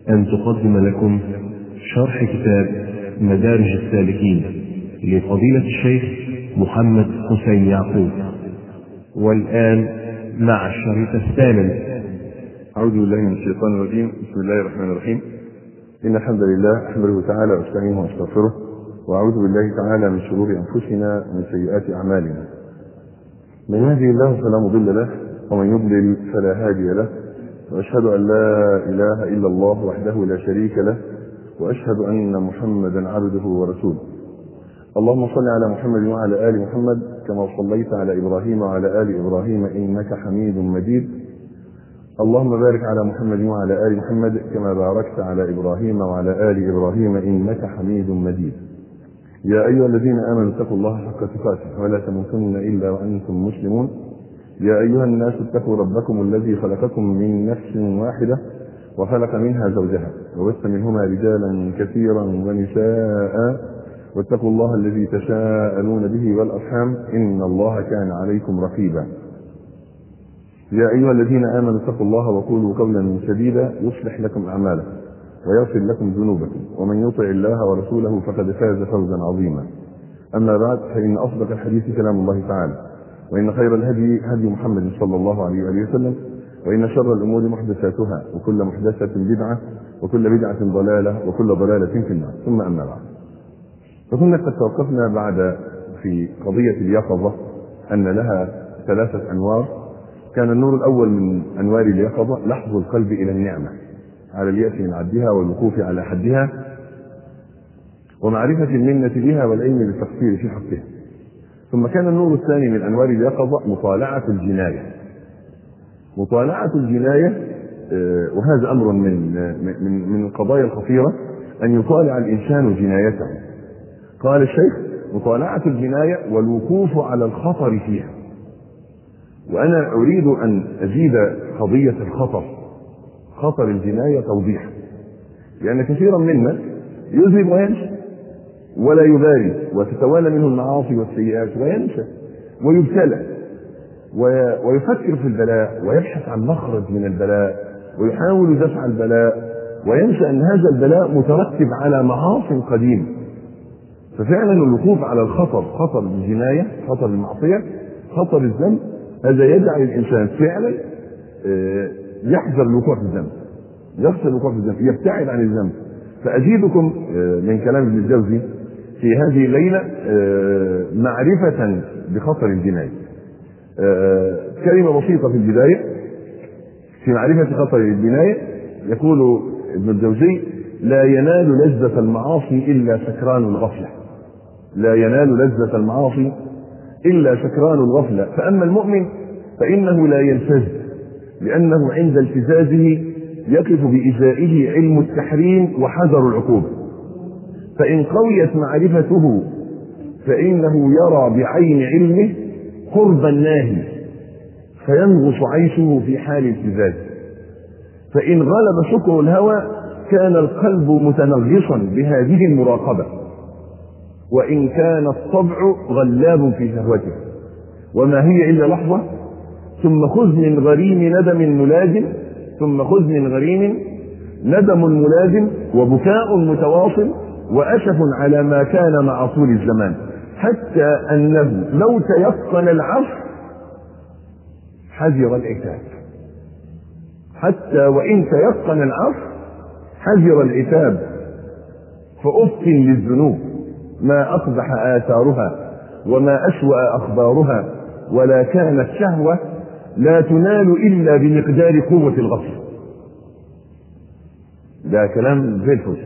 أن تقدم لكم شرح كتاب مدارج السالكين لفضيلة الشيخ محمد حسين يعقوب والآن مع الشريط الثامن أعوذ بالله من الشيطان الرجيم بسم الله الرحمن الرحيم إن الحمد لله أحمده تعالى وأستعينه وأستغفره وأعوذ بالله تعالى من شرور أنفسنا ومن سيئات أعمالنا من يهدي الله فلا مضل له ومن يضلل فلا هادي له وأشهد أن لا إله إلا الله وحده لا شريك له وأشهد أن محمدا عبده ورسوله اللهم صل على محمد وعلى آل محمد كما صليت على إبراهيم وعلى آل إبراهيم إنك حميد مجيد اللهم بارك على محمد وعلى آل محمد كما باركت على إبراهيم وعلى آل إبراهيم إنك حميد مجيد يا أيها الذين آمنوا اتقوا الله حق تقاته ولا تموتن إلا وأنتم مسلمون يا أيها الناس اتقوا ربكم الذي خلقكم من نفس واحدة وخلق منها زوجها وبث منهما رجالا كثيرا ونساء واتقوا الله الذي تساءلون به والأرحام إن الله كان عليكم رقيبا يا أيها الذين آمنوا اتقوا الله وقولوا قولا سديدا يصلح لكم أعمالكم ويغفر لكم ذنوبكم ومن يطع الله ورسوله فقد فاز فوزا عظيما أما بعد فإن أصدق الحديث كلام الله تعالى وإن خير الهدي هدي محمد صلى الله عليه وآله وسلم وإن شر الأمور محدثاتها وكل محدثة بدعة وكل بدعة ضلالة وكل ضلالة في النار ثم أما بعد فكنا قد توقفنا بعد في قضية اليقظة أن لها ثلاثة أنوار كان النور الأول من أنوار اليقظة لحظ القلب إلى النعمة على اليأس من عدها والوقوف على حدها ومعرفة المنة بها والعلم بالتقصير في حقها ثم كان النور الثاني من أنوار اليقظة مطالعة الجناية مطالعة الجناية وهذا أمر من من من القضايا الخطيرة أن يطالع الإنسان جنايته قال الشيخ مطالعة الجناية والوقوف على الخطر فيها وأنا أريد أن أزيد قضية الخطر خطر الجناية توضيحا لأن كثيرا منا يذنب وينسى ولا يبالي وتتوالى منه المعاصي والسيئات وينسى ويبتلى ويفكر في البلاء ويبحث عن مخرج من البلاء ويحاول دفع البلاء وينسى أن هذا البلاء مترتب على معاصي قديمة ففعلا الوقوف على الخطر خطر الجناية خطر المعصية خطر الذنب هذا يجعل الإنسان فعلا يحذر الوقوع في الذنب يخشى الوقوع في الذنب يبتعد عن الذنب فأزيدكم من كلام ابن الجوزي في هذه الليلة معرفة بخطر الجناية كلمة بسيطة في البداية في معرفة خطر الجناية يقول ابن الجوزي لا ينال لذة المعاصي إلا سكران الغفلة لا ينال لذة المعاصي إلا سكران الغفلة فأما المؤمن فإنه لا يلتز لأنه عند التزازه يقف بإزائه علم التحريم وحذر العقوبة فإن قويت معرفته فإنه يرى بعين علمه قرب الناهي فينغص عيشه في حال التزازه فإن غلب شكر الهوى كان القلب متنغصا بهذه المراقبة وإن كان الطبع غلاب في شهوته وما هي إلا لحظة ثم خذ من غريم ندم ملازم ثم خذ من غريم ندم ملازم وبكاء متواصل وأسف على ما كان مع طول الزمان حتى أنه لو تيقن العصر حذر العتاب حتى وإن تيقن العصر حذر العتاب فأف للذنوب ما أقبح آثارها وما أسوأ أخبارها ولا كانت شهوة لا تنال إلا بمقدار قوة الغفلة ده كلام زي الفل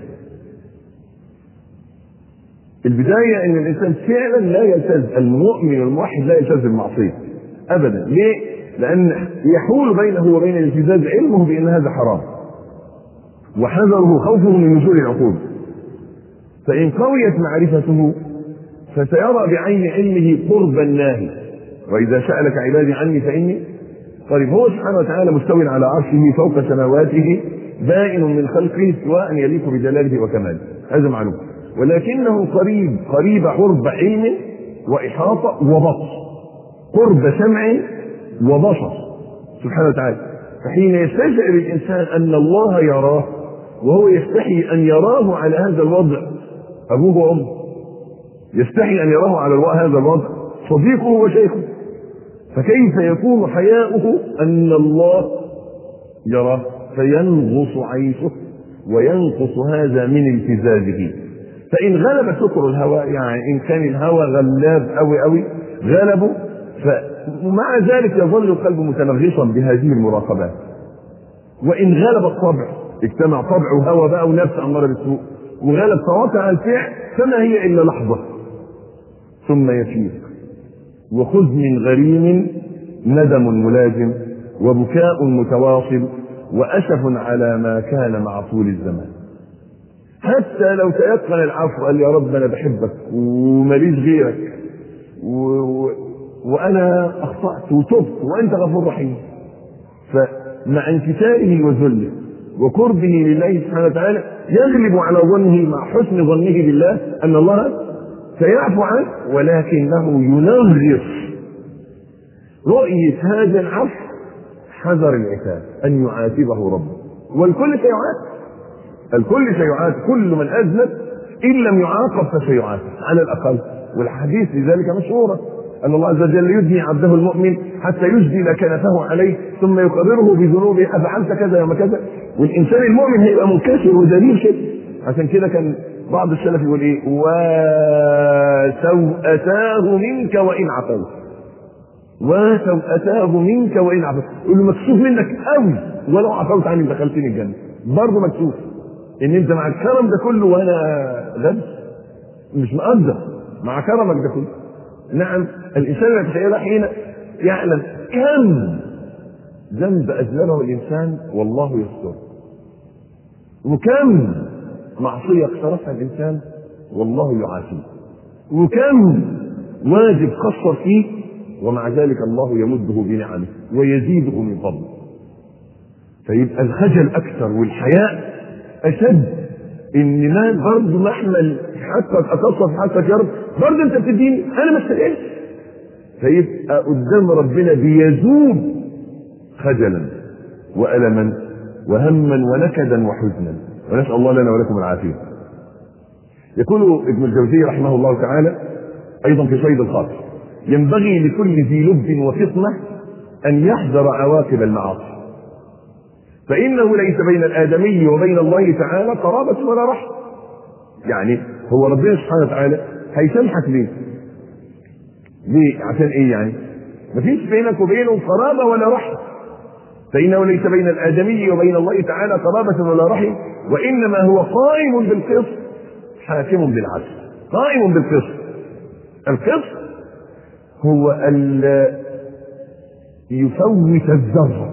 البداية ان الانسان فعلا لا يلتز المؤمن الموحد لا يلتز بالمعصية ابدا ليه؟ لان يحول بينه وبين الالتزاز علمه بان هذا حرام وحذره خوفه من نزول العقوبة فان قويت معرفته فسيرى بعين علمه قرب الناهي واذا سالك عبادي عني فاني قريب هو سبحانه وتعالى مستوي على عرشه فوق سماواته بائن من خلقه سواء يليق بجلاله وكماله هذا معلوم ولكنه قريب قريب قرب علم وإحاطة وبطش قرب سمع وبصر سبحانه وتعالى فحين يستشعر الإنسان أن الله يراه وهو يستحي أن يراه على هذا الوضع أبوه وأمه يستحي أن يراه على هذا الوضع صديقه وشيخه فكيف يكون حياؤه أن الله يراه فينغص عيشه وينقص هذا من امتزاجه فإن غلب سكر الهوى يعني إن كان الهوى غلاب أوي أوي غلبه ومع ذلك يظل القلب متنغصا بهذه المراقبات وإن غلب الطبع اجتمع طبع وهوى بقى ونفس أمارة بالسوء وغلب تواقع الفعل فما هي إلا لحظة ثم يفيق وخذ من غريم ندم ملازم وبكاء متواصل وأسف على ما كان مع طول الزمان حتى لو تيقن العفو قال يا رب أنا بحبك وماليش غيرك و... و... وأنا أخطأت وتبت وأنت غفور رحيم فمع انكساره وذله وقربه لله سبحانه وتعالى يغلب على ظنه مع حسن ظنه بالله أن الله سيعفو عنه ولكنه ينغص رؤية هذا العفو حذر العتاب أن يعاتبه ربه والكل سيعاتب الكل سيعاتب كل من أذنب إن لم يعاقب فسيعاتب على الأقل والحديث لذلك مشهورة أن الله عز وجل يدني عبده المؤمن حتى يجدل كنفه عليه ثم يقرره بذنوبه أفعلت كذا يوم كذا والإنسان المؤمن هيبقى منكسر ودليل كده عشان كده كان بعض السلف يقول ايه وسوءتاه منك وان عفوت وسوءتاه منك وان عفوت يقول له مكسوف منك قوي ولو عفوت عني دخلتني الجنه برضه مكسوف ان انت مع الكرم ده كله وانا غبي مش مقدر مع كرمك ده كله نعم الانسان يتخيل حين يعلم كم ذنب اذنبه الانسان والله يستر وكم معصية اقترفها الإنسان والله يعافيه وكم واجب قصر فيه ومع ذلك الله يمده بنعمه ويزيده من فضله فيبقى الخجل أكثر والحياء أشد إن ما برضه محمل حتى أتصف حتى يا رب برضه أنت بتديني أنا ما استاهلش فيبقى قدام ربنا بيذوب خجلا وألما وهما ونكدا وحزنا ونسأل الله لنا ولكم العافية يقول ابن الجوزي رحمه الله تعالى أيضا في صيد الخاطر ينبغي لكل ذي لب وفطنة أن يحذر عواقب المعاصي فإنه ليس بين الآدمي وبين الله تعالى قرابة ولا رحم يعني هو ربنا سبحانه وتعالى هيسامحك ليه؟ ليه؟ عشان إيه يعني؟ مفيش بينك وبينه قرابة ولا رحم فإنه ليس بين الآدمي وبين الله تعالى قرابة ولا رحم وإنما هو قائم بالقسط حاكم بالعدل قائم بالقسط القسط هو ال يفوت الذرة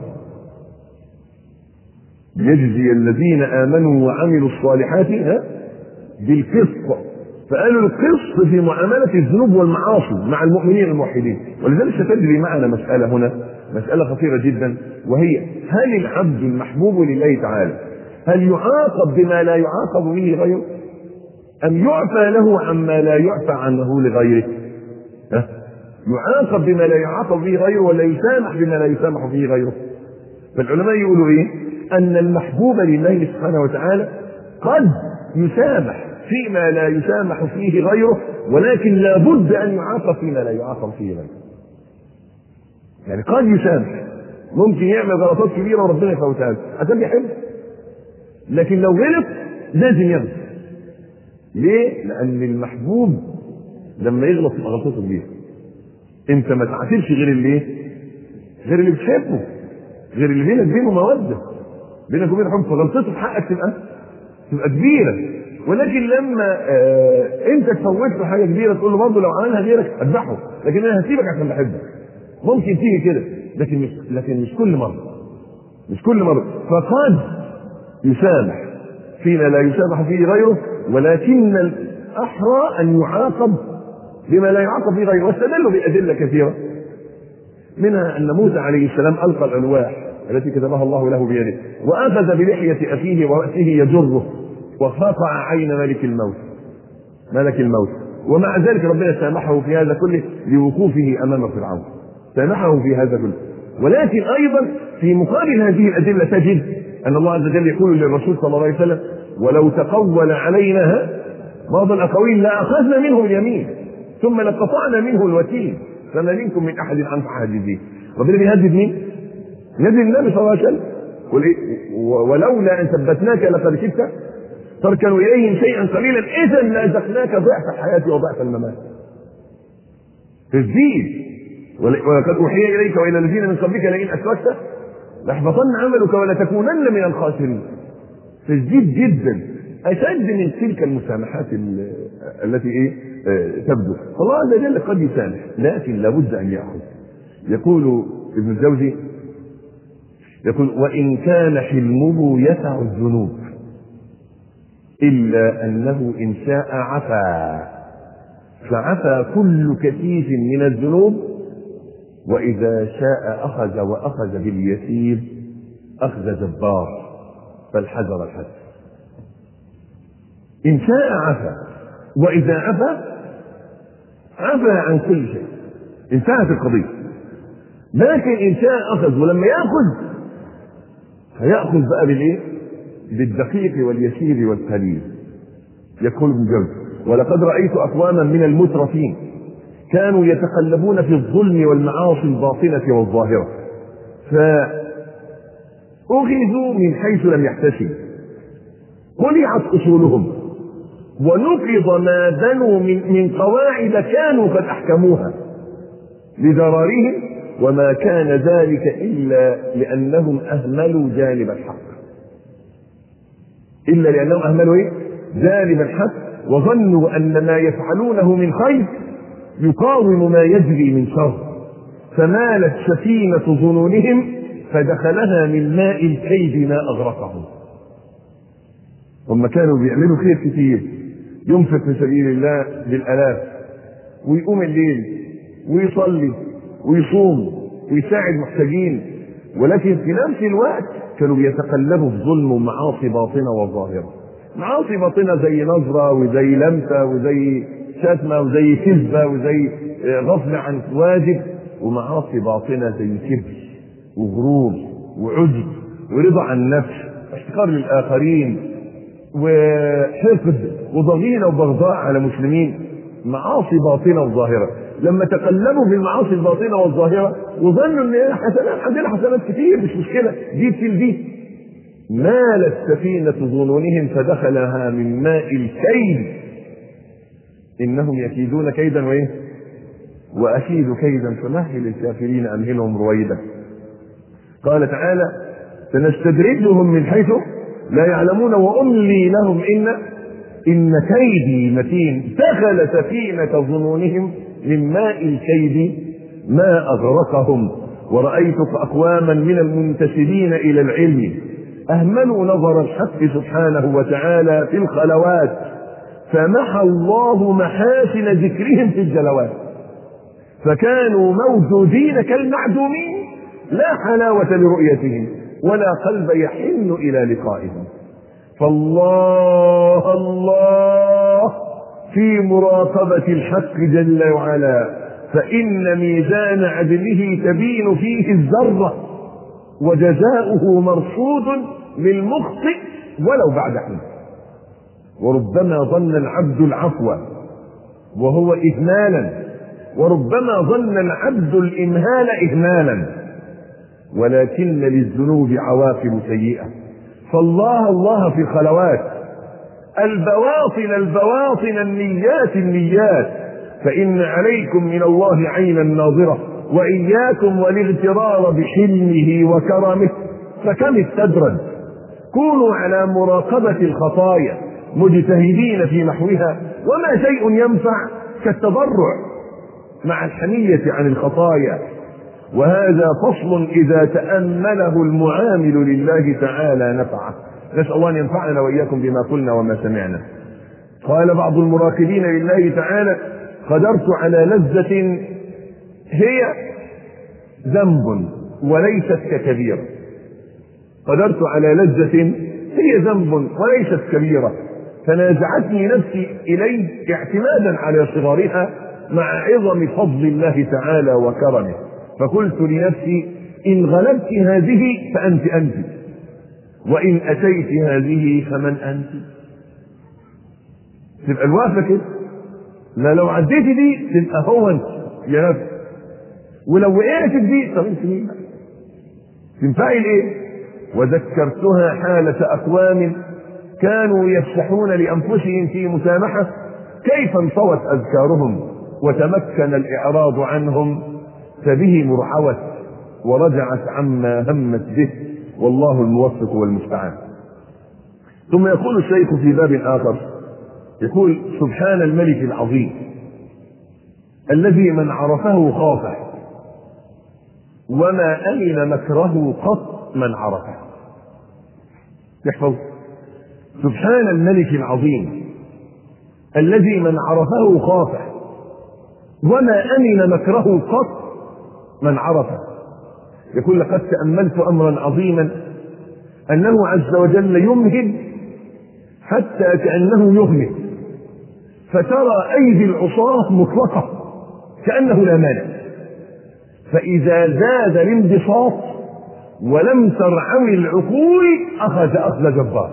يجزي الذين آمنوا وعملوا الصالحات ها بالقسط فقالوا القسط في معاملة الذنوب والمعاصي مع المؤمنين الموحدين ولذلك ستجري معنا مسألة هنا مسألة خطيرة جدا وهي هل العبد المحبوب لله تعالى هل يعاقب بما لا يعاقب به غيره أم يعفى له عما لا يعفى عنه لغيره ها؟ يعاقب بما لا يعاقب به غيره ولا يسامح بما لا يسامح به غيره فالعلماء يقولوا ايه ان المحبوب لله سبحانه وتعالى قد يسامح فيما لا يسامح فيه غيره ولكن لا بد ان يعاقب فيما لا يعاقب فيه غيره يعني قد يسامح ممكن يعمل غلطات كبيره وربنا يفوتها له عشان بيحب لكن لو غلط لازم يغلط ليه؟ لان المحبوب لما يغلط تبقى غلطته كبيره انت ما تعاتبش غير اللي ايه؟ غير اللي بتحبه غير اللي بينك وبينه موده بينك وبينه حب فغلطته في حقك تبقى تبقى كبيره ولكن لما آه انت تفوت له حاجه كبيره تقول له برضه لو عملها غيرك اذبحه لكن انا هسيبك عشان بحبك ممكن تيجي كده لكن مش لكن مش كل مره مش كل مره فقد يسامح فيما لا يسامح فيه غيره ولكن الاحرى ان يعاقب بما لا يعاقب فيه غيره واستدلوا بادله كثيره منها ان موسى عليه السلام القى الالواح التي كتبها الله له بيده واخذ بلحيه اخيه وراسه يجره وقطع عين ملك الموت ملك الموت ومع ذلك ربنا سامحه في هذا كله لوقوفه امام فرعون سامحه في هذا كله ولكن ايضا في مقابل هذه الادله تجد أن الله عز وجل يقول للرسول صلى الله عليه وسلم ولو تقول علينا بعض الأقاويل لأخذنا منه اليمين ثم لقطعنا منه الوتين فما منكم من أحد عن حاجزين ربنا بيهدد مين؟ يهدد النبي صلى الله عليه وسلم ولولا أن ثبتناك لقد كدت تركن إليهم شيئا قليلا إذا لأذقناك ضعف الحياة وضعف الممات تسديد ولقد أوحي إليك وإلى الذين من قبلك لئن أشركت ليحبطن عملك ولتكونن من الخاسرين تسديد جدا أشد من تلك المسامحات التي إيه تبدو فالله عز وجل قد يسامح لكن لابد أن يأخذ يقول ابن الجوزي يقول وإن كان حلمه يسع الذنوب إلا أنه إن شاء عفا فعفى كل كثيف من الذنوب وإذا شاء أخذ وأخذ باليسير أخذ جبار فالحذر الحذر إن شاء عفا وإذا عفا عفا عن كل شيء انتهت القضية لكن إن شاء أخذ ولما يأخذ هيأخذ بقى بالإيه؟ بالدقيق واليسير والقليل يقول ابن جوزي ولقد رأيت أقواما من المترفين كانوا يتقلبون في الظلم والمعاصي الباطنة والظاهرة فأخذوا من حيث لم يحتسبوا قلعت أصولهم ونقض ما بنوا من, من قواعد كانوا قد أحكموها لضررهم وما كان ذلك إلا لأنهم أهملوا جانب الحق إلا لأنهم أهملوا إيه؟ جانب الحق وظنوا أن ما يفعلونه من خير يقاوم ما يجري من شر فمالت سفينة ظنونهم فدخلها من ماء الكيد ما أغرقهم هم كانوا بيعملوا خير كتير ينفق في سبيل الله بالآلاف ويقوم الليل ويصلي ويصوم ويساعد محتاجين ولكن في نفس الوقت كانوا بيتقلبوا في ظلم ومعاصي باطنة وظاهرة معاصي باطنة زي نظرة وزي لمسة وزي شتمة وزي كذبة وزي غفلة عن واجب ومعاصي باطنة زي كبر وغرور وعجب ورضا عن النفس واحتقار للآخرين وحقد وضغينة وبغضاء على مسلمين معاصي باطنة وظاهرة لما تقلبوا في المعاصي الباطنة والظاهرة وظنوا ان حسنات عندنا حسنات كتير مش مشكلة دي تشيل دي مالت سفينة ظنونهم فدخلها من ماء الكيد إنهم يكيدون كيدا وإيه؟ وأكيد كيدا فمهل الكافرين أمهلهم رويدا قال تعالى سنستدرجهم من حيث لا يعلمون وأملي لهم إن إن كيدي متين دخل سفينة ظنونهم من ماء الكيد ما أغرقهم ورأيت أقواما من المنتسبين إلى العلم أهملوا نظر الحق سبحانه وتعالى في الخلوات فمحى الله محاسن ذكرهم في الجلوات فكانوا موجودين كالمعدومين لا حلاوة لرؤيتهم ولا قلب يحن إلى لقائهم فالله الله في مراقبة الحق جل وعلا فإن ميزان عدله تبين فيه الذرة وجزاؤه مرصود للمخطئ ولو بعد حين وربما ظن العبد العفو وهو إهمالا وربما ظن العبد الإمهال إهمالا ولكن للذنوب عواقب سيئة فالله الله في الخلوات البواطن البواطن النيات النيات فإن عليكم من الله عينا ناظرة وإياكم والاغترار بحلمه وكرمه فكم استدرج كونوا على مراقبة الخطايا مجتهدين في محوها وما شيء ينفع كالتضرع مع الحمية عن الخطايا وهذا فصل إذا تأمله المعامل لله تعالى نفعه نسأل الله أن ينفعنا وإياكم بما قلنا وما سمعنا قال بعض المراقبين لله تعالى قدرت على لذة هي ذنب وليست ككبيرة قدرت على لذة هي ذنب وليست كبيرة فنازعتني نفسي إليه اعتمادا على صغرها مع عظم فضل الله تعالى وكرمه فقلت لنفسي إن غلبت هذه فأنت أنت وإن أتيت هذه فمن أنت تبقى الوقفة كده لا لو عديت دي تبقى هو أنت يا نفس ولو وقعت في دي طب أنت مين تنفعي لإيه وذكرتها حالة أقوام كانوا يفتحون لأنفسهم في مسامحة كيف انطوت أذكارهم وتمكن الإعراض عنهم فبهم رحوت ورجعت عما همت به والله الموفق والمستعان ثم يقول الشيخ في باب آخر يقول سبحان الملك العظيم الذي من عرفه خافه وما أمن مكره قط من عرفه يحفظ سبحان الملك العظيم الذي من عرفه خافه وما أمن مكره قط من عرفه يقول لقد تأملت أمرا عظيما أنه عز وجل يمهد حتى كأنه يهمل فترى أيدي العصاة مطلقة كأنه لا مانع فإذا زاد الانبساط ولم ترعوي العقول أخذ أخذ جبار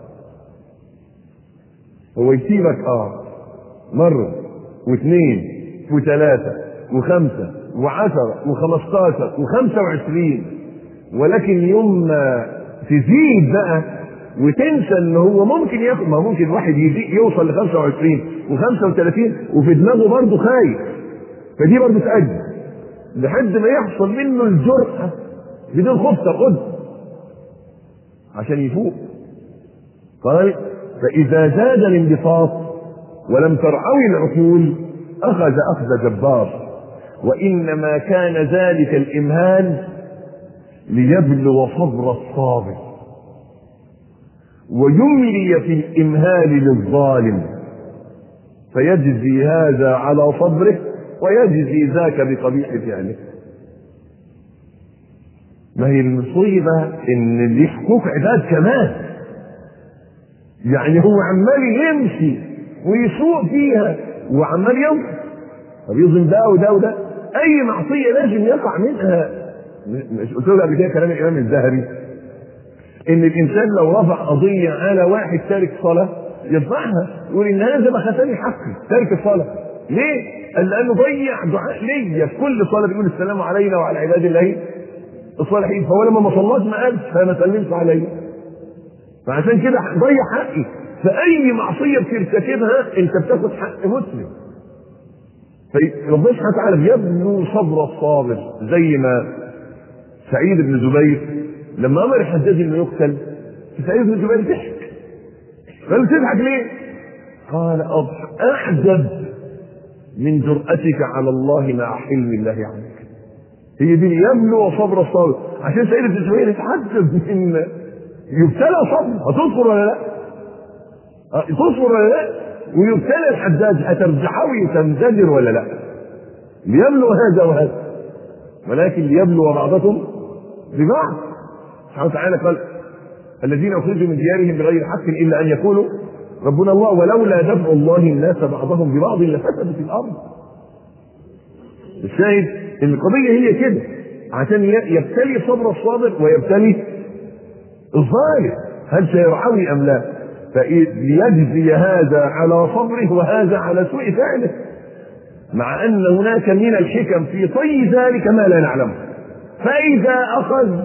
هو يسيبك اه مرة واثنين وثلاثة وخمسة وعشرة وخمستاشر وخمسة وعشرين ولكن يوم ما تزيد بقى وتنسى ان هو ممكن ياخد ما ممكن واحد يزيد يوصل ل 25 و35 وفي دماغه برضه خايف فدي برضه تأجل لحد ما يحصل منه الجرأة بدون خوف خد عشان يفوق قال فإذا زاد الانبساط ولم ترعوي العقول أخذ أخذ جبار وإنما كان ذلك الإمهال ليبلغ صبر الصابر ويملي في الإمهال للظالم فيجزي هذا على صبره ويجزي ذاك بقبيح فعله ما هي المصيبة إن اللي حقوق عباد كمان يعني هو عمال يمشي ويسوق فيها وعمال ينقص طب يظلم ده وده وده اي معصيه لازم يقع منها مش قلت له قبل كده كلام الامام الذهبي ان الانسان لو رفع قضيه على واحد تارك صلاه يرفعها يقول ان هذا ما خسرني حقي تارك الصلاه ليه؟ قال لانه ضيع دعاء ليا في كل صلاه بيقول السلام علينا وعلى عباد الله الصالحين فهو لما ما صلاش ما قالش فما سلمش عليا فعشان كده ضيع حقي فاي معصيه بترتكبها انت بتاخد حق مسلم فربنا سبحانه وتعالى بيبنوا صبر الصابر زي ما سعيد بن زبير لما امر الحجاج انه يقتل سعيد بن زبير ضحك قال له تضحك ليه؟ قال اعجب من جرأتك على الله مع حلم الله عنك هي دي يبلو صبر الصابر عشان سعيد بن زبير يتعجب من يبتلى صبر هتصبر ولا لا؟ تصبر ولا لا؟ ويبتلى الحجاج هترجحوي تنزجر ولا لا؟ ليبلو هذا وهذا ولكن ليبلو بعضكم ببعض سبحانه وتعالى قال الذين اخرجوا من ديارهم بغير حق الا ان يقولوا ربنا الله ولولا دفع الله الناس بعضهم ببعض لفسدت الارض الشاهد ان القضيه هي كده عشان يبتلي صبر الصابر ويبتلي الظالم هل سيرعوي ام لا فليجزي هذا على صبره وهذا على سوء فعله مع ان هناك من الحكم في طي ذلك ما لا نعلمه فاذا اخذ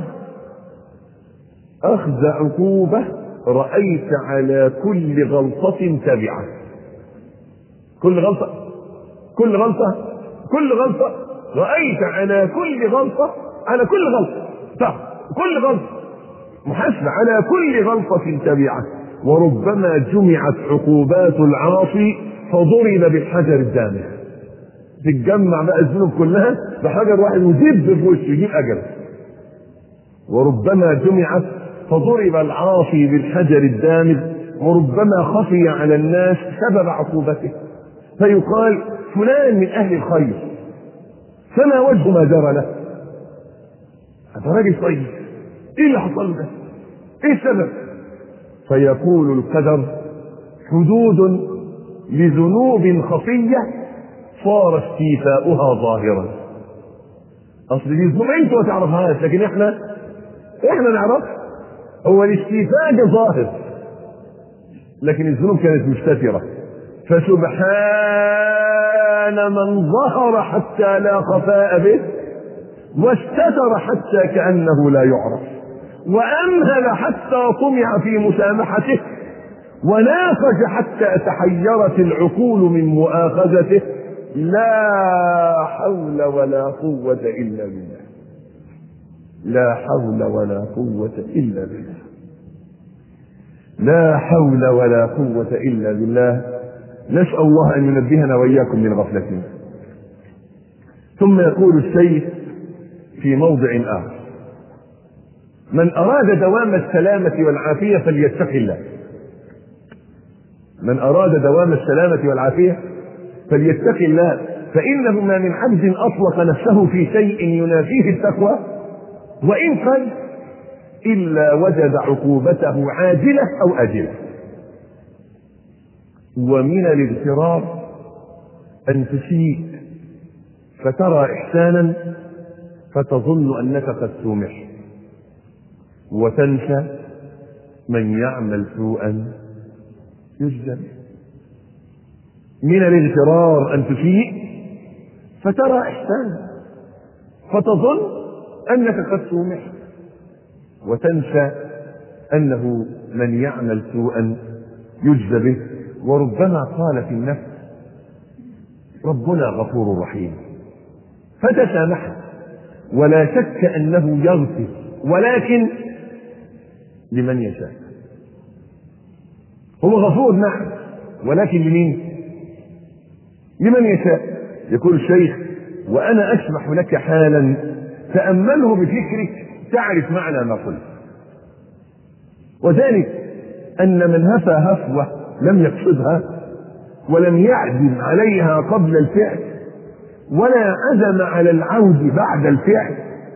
اخذ عقوبه رايت على كل غلطه تبعه كل غلطه كل غلطه كل غلطه رايت على كل غلطه على كل غلطه طب كل غلطه محاسبه على كل غلطه تبعه وربما جمعت عقوبات العاصي فضرب بالحجر الدامغ تتجمع بقى الذنوب كلها بحجر واحد ويدب في وشه يجيب اجل وربما جمعت فضرب العاصي بالحجر الدامغ وربما خفي على الناس سبب عقوبته فيقال فلان من اهل الخير فما وجه ما جرى له هذا راجل طيب ايه اللي حصل له ايه السبب فيقول القدر حدود لذنوب خفية صار استيفاؤها ظاهرا أصل دي ذنوب أنت ما تعرفهاش لكن إحنا إحنا نعرفها هو الاستيفاء ده ظاهر لكن الذنوب كانت مستترة فسبحان من ظهر حتى لا خفاء به واستتر حتى كأنه لا يعرف وأمهل حتى طمع في مسامحته ونافج حتى تحيرت العقول من مؤاخذته لا حول ولا قوة إلا بالله لا حول ولا قوة إلا بالله لا حول ولا قوة إلا بالله نسأل الله أن ينبهنا وإياكم من غفلتنا ثم يقول السيد في موضع آخر من أراد دوام السلامة والعافية فليتق الله من أراد دوام السلامة والعافية فليتق الله فإنه ما من عبد أطلق نفسه في شيء ينافيه التقوى وإن قل إلا وجد عقوبته عاجلة أو آجلة ومن الاغترار أن تسيء فترى إحسانا فتظن أنك قد سومح وتنسى من يعمل سوءا يجزى به من الاغترار أن تسيء فترى إحسانا فتظن أنك قد سومحت وتنسى أنه من يعمل سوءا يجزى به وربما قال في النفس ربنا غفور رحيم فتسامحت ولا شك أنه يغفر ولكن لمن يشاء هو غفور نعم ولكن لمين لمن يشاء يقول الشيخ وأنا أسمح لك حالا تأمله بفكرك تعرف معنى ما قلت وذلك أن من هفى هفوة لم يقصدها ولم يعزم عليها قبل الفعل ولا عزم على العود بعد الفعل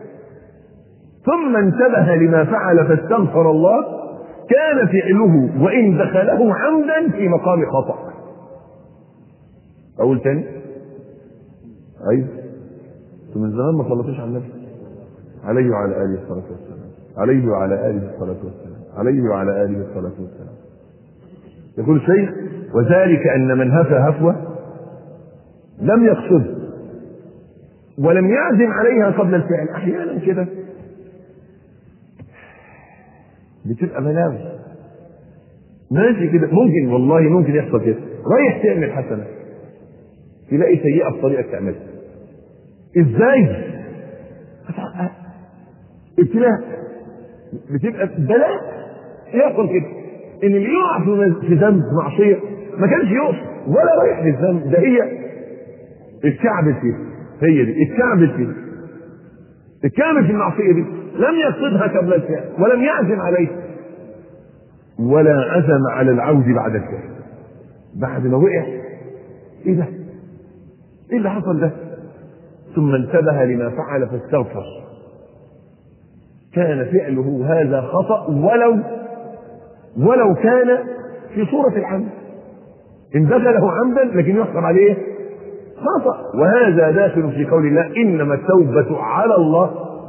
ثم انتبه لما فعل فاستغفر الله كان فعله وإن دخله عمدا في مقام خطأ أقول تاني أيوه انتوا من زمان ما صليتوش على النبي عليه وعلى آله الصلاة والسلام عليه وعلى آله الصلاة والسلام عليه وعلى آله الصلاة والسلام يقول الشيخ وذلك أن من هفى هفوة لم يقصد ولم يعزم عليها قبل الفعل أحيانا كده بتبقى بلاوي ماشي كده ممكن والله ممكن يحصل كده رايح تعمل حسنة تلاقي سيئة بطريقة تعملها ازاي؟ ابتلاء بتبقى بلاء يحصل كده ان اللي يقع في ذنب معصيه ما كانش يقصد ولا رايح للذنب ده هي اتكعبت فيها هي دي اتكعبت فيها اتكعبت في المعصيه دي لم يقصدها قبل الفعل ولم يعزم عليها ولا عزم على العود بعد الفعل بعد ما وقع ايه ده؟ ايه اللي حصل ده؟ ثم انتبه لما فعل فاستغفر كان فعله هذا خطأ ولو ولو كان في صورة العمد إن دخله عمدا لكن يحكم عليه خطأ وهذا داخل في قول الله إنما التوبة على الله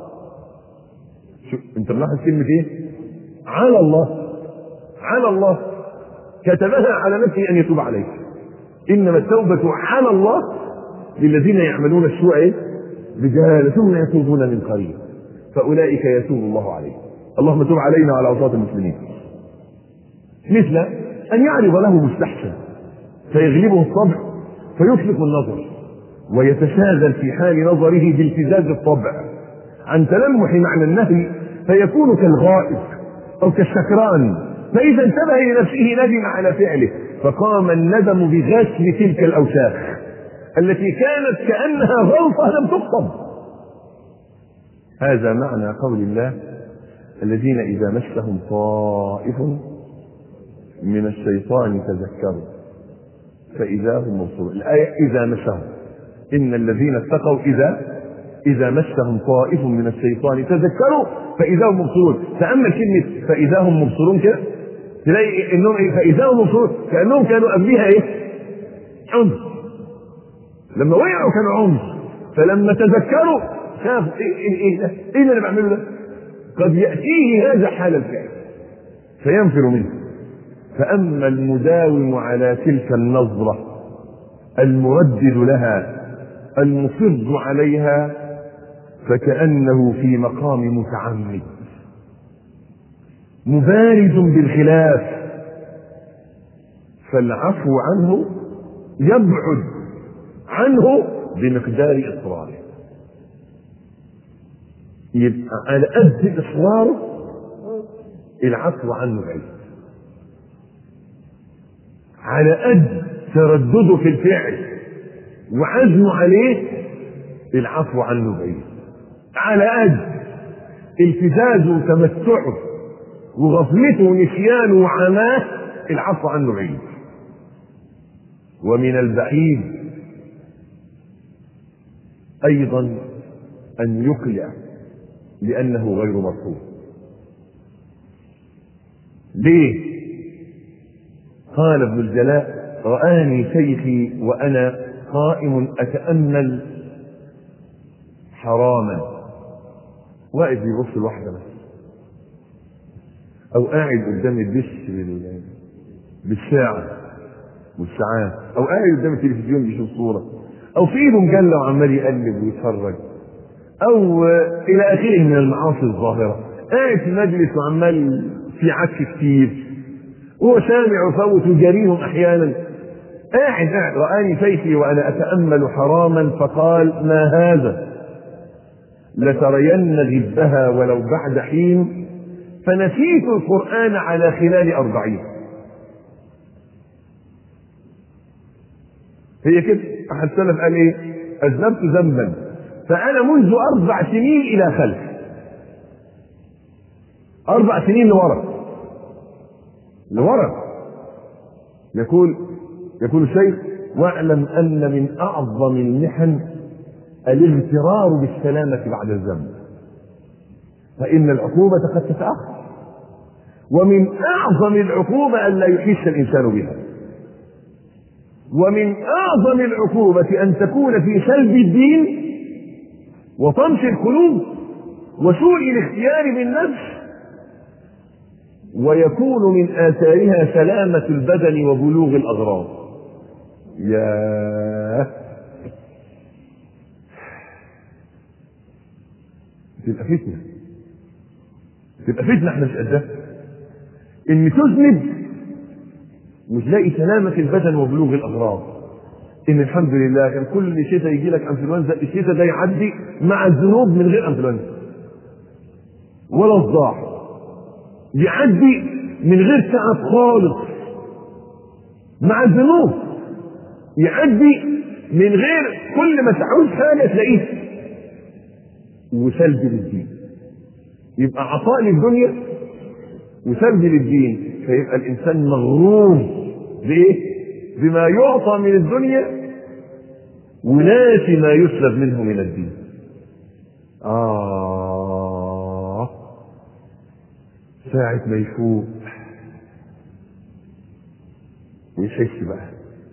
شو أنت ملاحظ كلمة إيه؟ على الله على الله كتبها على نفسه أن يتوب عليه إنما التوبة على الله للذين يعملون السوء إيه؟ بجهالة ثم يتوبون من قريب فأولئك يتوب الله عليهم اللهم تب علينا وعلى أوساط المسلمين مثل أن يعرض له مستحسن فيغلبه الطبع فيطلق النظر ويتشاغل في حال نظره بالتزاز الطبع عن تلمح معنى النهي فيكون كالغائب أو كالسكران فإذا انتبه لنفسه ندم على فعله فقام الندم بغسل تلك الأوساخ التي كانت كأنها غلطة لم تقصد هذا معنى قول الله الذين إذا مسهم طائف من الشيطان تذكروا فإذا هم مبصرون الآية إذا مسهم إن الذين اتقوا إذا إذا مسهم طائف من الشيطان تذكروا فإذا هم مبصرون تأمل كلمة فإذا هم مبصرون كده تلاقي إنهم إيه فإذا هم مبصرون كأنهم كانوا قبلها إيه؟ عمر لما وقعوا كانوا عمر فلما تذكروا شافوا إيه إيه إيه ده؟ إيه اللي أنا بعمله ده؟ قد يأتيه هذا حال الفعل فينفر منه فأما المداوم على تلك النظرة المردد لها المصر عليها فكأنه في مقام متعمد مبارز بالخلاف فالعفو عنه يبعد عنه بمقدار إصراره يبقى على قد إصراره العفو عنه بعيد على قد تردده في الفعل وعزمه عليه العفو عنه بعيد على قد التزازه وتمتعه وغفلته ونسيانه وعماه العفو عنه بعيد ومن البعيد ايضا ان يقلع لانه غير مرفوض ليه قال ابن الجلاء رآني شيخي وأنا قائم أتأمل حراما واقف يبص لوحده بس أو قاعد قدام الدش بال- بالساعة والساعات أو قاعد قدام التلفزيون بيشوف صورة أو في إيده مجلة وعمال يقلب ويتفرج أو آه، إلى آخره من المعاصي الظاهرة قاعد في مجلس وعمال في عك كتير هو سامع وفوت وجريهم احيانا قاعد قاعد رآني شيخي وانا اتأمل حراما فقال ما هذا لترين غبها ولو بعد حين فنسيت القرآن على خلال أربعين هي كده أحد السلف قال إيه أذنبت ذنبا فأنا منذ أربع سنين إلى خلف أربع سنين لورا لورا يقول يقول الشيخ واعلم ان من اعظم المحن الاغترار بالسلامه بعد الذنب فان العقوبه قد تتاخر ومن اعظم العقوبه ان لا يحس الانسان بها ومن اعظم العقوبه ان تكون في سلب الدين وطمس القلوب وسوء الاختيار بالنفس ويكون من آثارها سلامة البدن وبلوغ الأغراض يا تبقى فتنة تبقى فتنة احنا مش قدها ان تذنب مش لاقي سلامة البدن وبلوغ الأغراض ان الحمد لله كان كل شتاء يجي لك انفلونزا الشتاء ده يعدي مع الذنوب من غير انفلونزا ولا صداع يعدي من غير تعب خالص مع الذنوب يعدي من غير كل ما تعوز حاجه تلاقيه وسلب للدين يبقى عطاء للدنيا وسلب للدين فيبقى الانسان مغرور بايه؟ بما يعطى من الدنيا وناسي ما يسلب منه من الدين آه ساعة ما يفوق ويحس بقى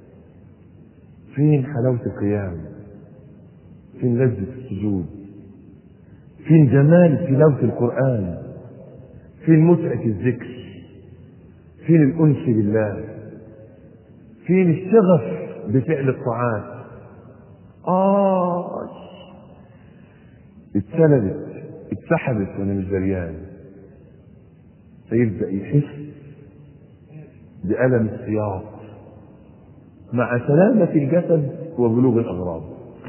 فين حلاوة القيام فين لذة السجود فين جمال تلاوة القرآن فين متعة الذكر فين الأنس بالله فين الشغف بفعل الطاعات آه اتسلبت اتسحبت وانا مش دريان فيبدأ يحس بألم السياط مع سلامة الجسد وبلوغ الأغراض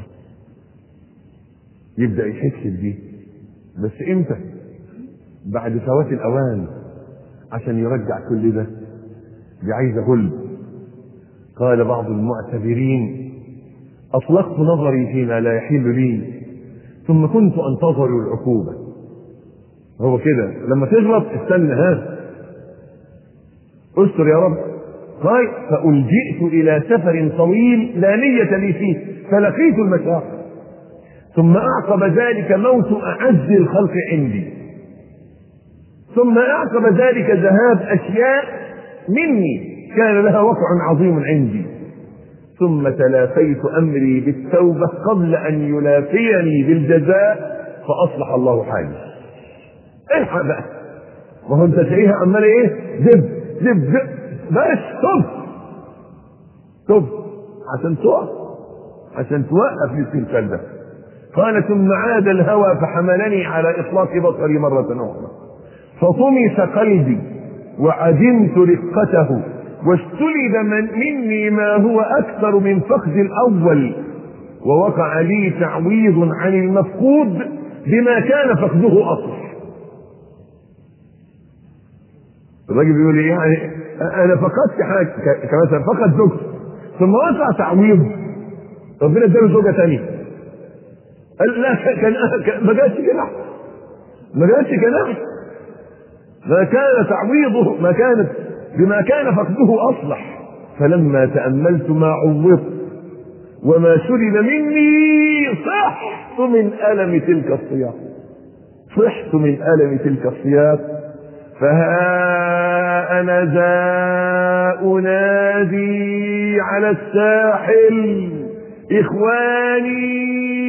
يبدأ يحس بدي بس امتى بعد فوات الأوان عشان يرجع كل ده دي عايزة غلب قال بعض المعتبرين أطلقت نظري فيما لا يحل لي ثم كنت أنتظر العقوبة هو كده لما تغلط استنى ها استر يا رب قال فألجئت إلى سفر طويل لا نية لي فيه فلقيت المشاق ثم أعقب ذلك موت أعز الخلق عندي ثم أعقب ذلك ذهاب أشياء مني كان لها وقع عظيم عندي ثم تلافيت أمري بالتوبة قبل أن يلافيني بالجزاء فأصلح الله حالي الحق بقى ما هو انت تلاقيها عمال ايه دب دب دب بس طب طب عشان تقف عشان توقف الاسترسال ده قال ثم عاد الهوى فحملني على اطلاق بصري مره اخرى فطمس قلبي وعدمت رقته واستلب من مني ما هو اكثر من فقد الاول ووقع لي تعويض عن المفقود بما كان فقده اصلح الراجل بيقول ايه يعني انا فقدت حاجه ك- كمثلا فقد زوجته ثم وقع تعويض ربنا اداله زوجه ثانيه قال لا كان كان- ما جاتش كده ما جاتش كده ما كان تعويضه ما كانت بما كان فقده اصلح فلما تاملت ما عوضت وما سلب مني صحت من الم تلك الصياح صحت من الم تلك الصياح فها انا ذا انادي على الساحل اخواني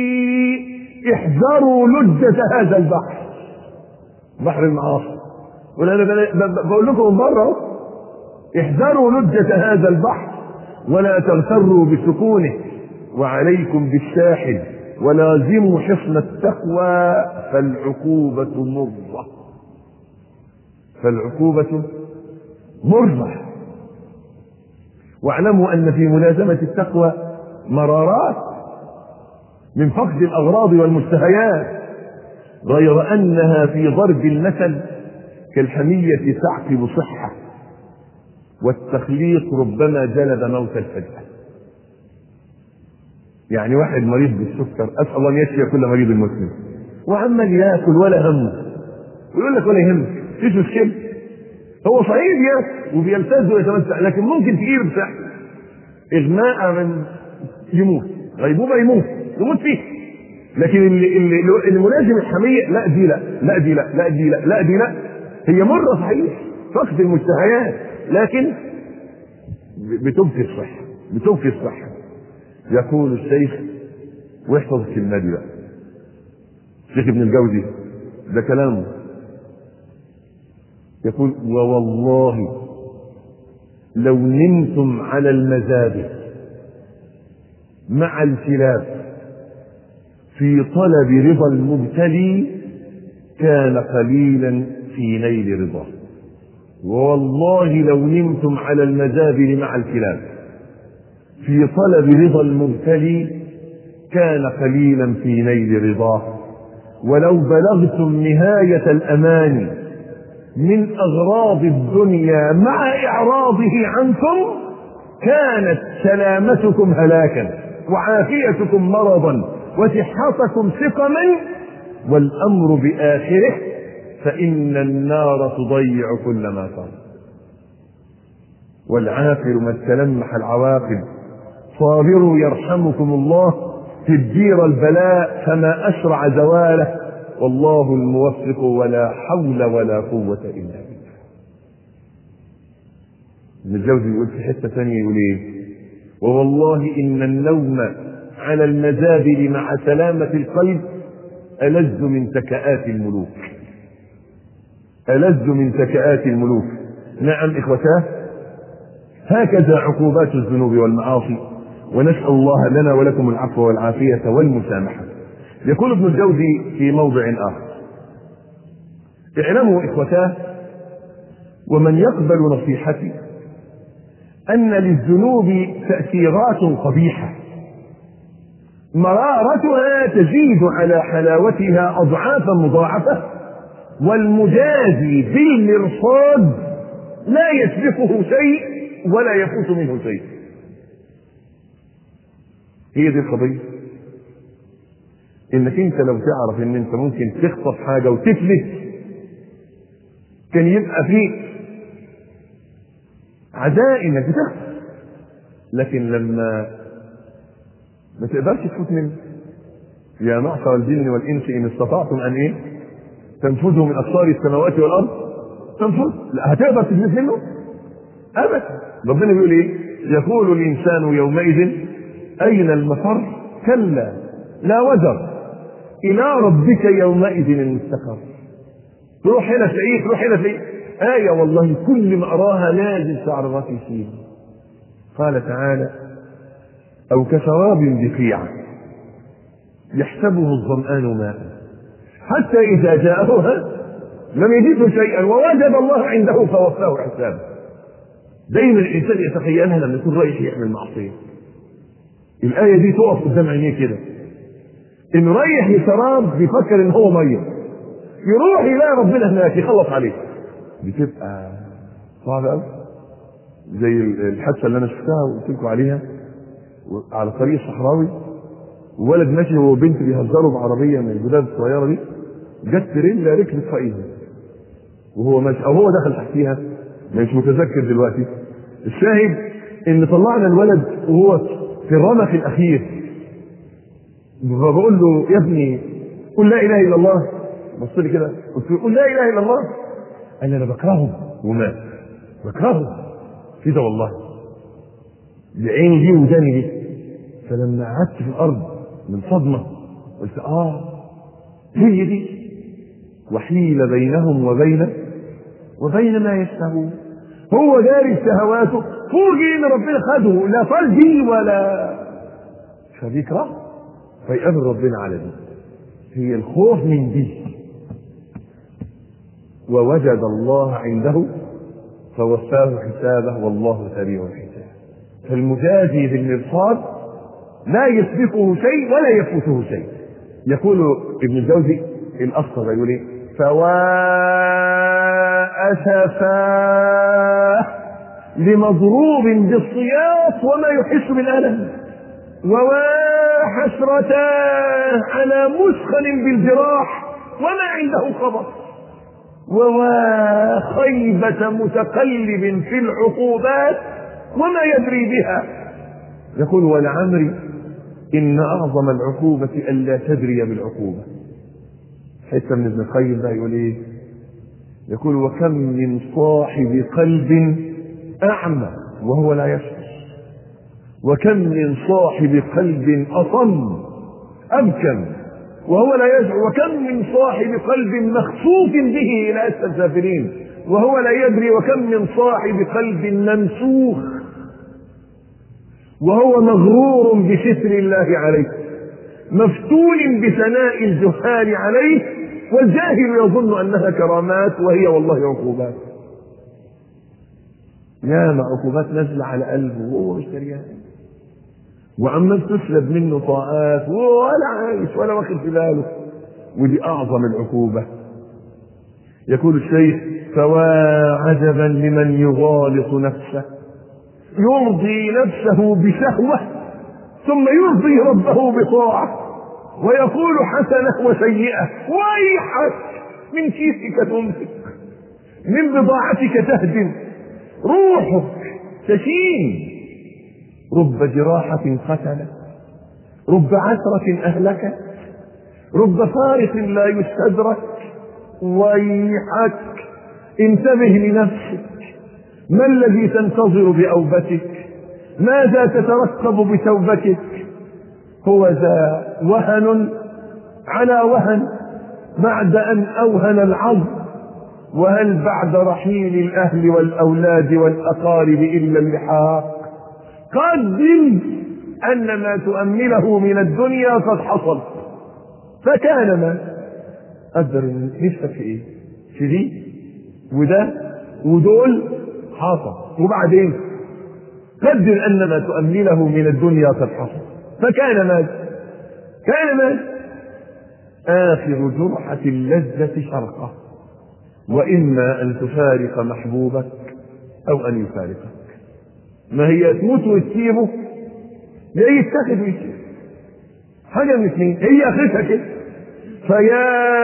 احذروا لجة هذا البحر بحر المعاصي وانا ب- ب- بقول لكم من بره أهو. احذروا لجة هذا البحر ولا تغتروا بسكونه وعليكم بالساحل ولازموا حصن التقوى فالعقوبة مرة فالعقوبة مرة واعلموا أن في ملازمة التقوى مرارات من فقد الأغراض والمشتهيات غير أنها في ضرب المثل كالحمية تعقب صحة والتخليط ربما جلب موت الفجأة يعني واحد مريض بالسكر أسأل الله أن يشفي كل مريض مسلم وعمال ياكل ولا همه ويقول لك ولا يهمك مفيش مشكلة هو صحيح ياكل وبيلتز ويتمتع لكن ممكن تجيب بصحة إغماء من يموت غيبوبة يموت يموت فيه لكن اللي اللي اللي ملازم الحمية لا دي لا لا دي لا لا دي لا لا دي لا هي مرة صحيح فقد المشتهيات لكن بتبقي الصحة بتبقي الصحة يقول الشيخ واحفظ الكلمة دي بقى الشيخ ابن الجوزي ده كلامه يقول ووالله لو نمتم على المزابل مع الكلاب في طلب رضا المبتلي كان قليلا في نيل رضاه والله لو نمتم على المزابل مع الكلاب في طلب رضا المبتلي كان قليلا في نيل رضاه ولو بلغتم نهاية الأمان من أغراض الدنيا مع إعراضه عنكم كانت سلامتكم هلاكا وعافيتكم مرضا وصحتكم سقما والأمر بآخره فإن النار تضيع كل ما صار والعاقل من تلمح العواقب صابروا يرحمكم الله تدبير البلاء فما أسرع زواله والله الموفق ولا حول ولا قوة إلا بالله ابن الجوزي يقول في حتة ثانية يقول إيه ووالله إن النوم على المزابل مع سلامة القلب ألذ من تكآت الملوك ألذ من تكآت الملوك نعم إخوتاه هكذا عقوبات الذنوب والمعاصي ونسأل الله لنا ولكم العفو والعافية والمسامحة يقول ابن الجوزي في موضع آخر اعلموا إخوتاه ومن يقبل نصيحتي أن للذنوب تأثيرات قبيحة مرارتها تزيد على حلاوتها أضعافا مضاعفة والمجازي بالمرصاد لا يسبقه شيء ولا يفوت منه شيء هي دي القضية انك انت لو تعرف ان انت ممكن تخطف حاجة وتفلت كان يبقى فيك عزاء انك بتخطف لكن لما ما تقدرش تفوت منه يا معشر الجن والانس ان استطعتم ان ايه تنفذوا من اقطار السماوات والارض تنفذ لا هتقدر تفلت منه ابدا ربنا بيقول ايه يقول الانسان يومئذ اين المفر كلا لا وزر الى ربك يومئذ المستقر تروح هنا تلاقيه تروح هنا تلاقيه آية والله كل ما أراها لازم شعر راسي يشيل قال تعالى أو كشراب بقيعة يحسبه الظمآن ماء حتى إذا جاءه لم يجده شيئا ووجد الله عنده فوفاه حسابه دايما الإنسان يتخيلها لما يكون رايح يعمل معصية الآية دي تقف قدام عينيه كده إنه رايح لشراب بيفكر إن هو مية يروح يلاقي ربنا هناك يخلص عليه بتبقى صعبة أوي زي الحادثة اللي أنا شفتها وقلت لكم عليها على طريق صحراوي وولد ماشي هو وبنت بيهزروا بعربية من الجداد الصغيرة دي جت تريلا ركبت فوقيها وهو ماشي أو هو دخل تحتيها مش متذكر دلوقتي الشاهد إن طلعنا الولد وهو في الرمق الأخير فبقول له يا ابني قل لا إله إلا الله بص لي كده قلت له قل لا إله إلا الله قال لي أنا بكرهه ومات بكرهه كده والله بعيني دي وداني دي فلما قعدت في الارض من صدمه قلت اه هي دي وحيل بينهم وبين وبين ما يشتهون هو جاري شهواته فوجئ ان ربنا خده لا قلبي ولا فبيكره فيقابل ربنا على دي هي الخوف من دي ووجد الله عنده فوفاه حسابه والله سريع الحساب فالمجازي بالمرصاد لا يسبقه شيء ولا يفوته شيء يقول ابن الجوزي الاخطر يقول ايه فوا اسفاه لمضروب بالسياط وما يحس بالالم ووا حسرتاه على مسخن بالجراح وما عنده خبر ووا خيبة متقلب في العقوبات وما يدري بها يقول ولعمري إن أعظم العقوبة ألا تدري بالعقوبة حتى من ابن القيم ده يقول إيه يقول وكم من صاحب قلب أعمى وهو لا يشعر وكم من صاحب قلب أصم أبكم وهو لا يشعر وكم من صاحب قلب مخسوف به إلى أسفل السافلين وهو لا يدري وكم من صاحب قلب ممسوخ وهو مغرور بستر الله عليه مفتون بثناء الجهال عليه والجاهل يظن انها كرامات وهي والله عقوبات ياما عقوبات نازله على قلبه وهو مش دريان وعمال تسلب منه طاعات ولا عايش ولا واخد في باله ودي اعظم العقوبه يقول الشيخ فوا عجبا لمن يغالط نفسه يرضي نفسه بشهوة ثم يرضي ربه بطاعة ويقول حسنة وسيئة ويحك من كيسك تمسك من بضاعتك تهدم روحك تشين رب جراحة قتلت رب عثرة أهلكت رب فارق لا يستدرك ويحك انتبه لنفسك ما الذي تنتظر بأوبتك ماذا تترقب بتوبتك هو ذا وهن على وهن بعد أن أوهن العظم وهل بعد رحيل الأهل والأولاد والأقارب إلا اللحاق قدم أن ما تؤمله من الدنيا قد حصل فكان ما قدر نفسك في ايه في دي وده ودول حاصل وبعدين قدر ان ما تؤمله من الدنيا قد حصل فكان ما كان ما اخر جرحة اللذة شرقة واما ان تفارق محبوبك او ان يفارقك ما هي تموت وتسيبه يا يتخذ ويسيب حاجة من اثنين هي اخرتها كده فيا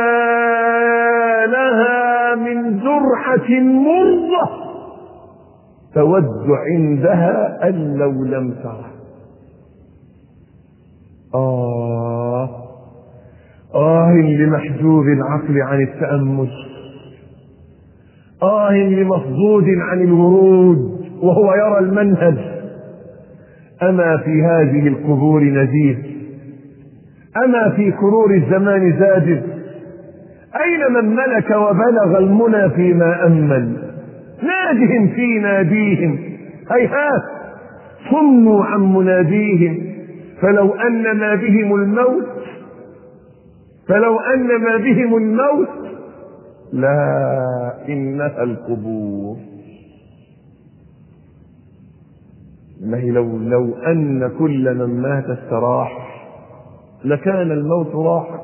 لها من جرحة مرة تود عندها أن لو لم تره آه آه لمحجوب العقل عن التأمل آه لمفضود عن الورود وهو يرى المنهج أما في هذه القبور نذير أما في كرور الزمان زاجر أين من ملك وبلغ المنى فيما أمن نادهم في ناديهم هيهات صموا عن مناديهم فلو أن ما بهم الموت فلو أن ما بهم الموت لا إنها القبور ما هي لو لو أن كل من مات استراح لكان الموت راحة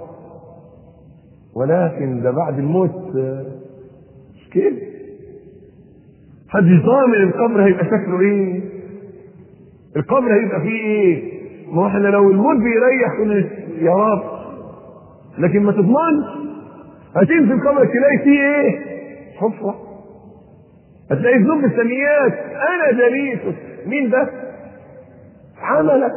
ولكن ده بعد الموت مش كده حد ضامن القبر هيبقى شكله ايه القبر هيبقى فيه ايه ما هو احنا لو الموت بيريح كنا يا رب لكن ما تضمنش هتنزل القبر تلاقي فيه ايه حفرة هتلاقي ذنوب السميات انا جليسه مين ده عملك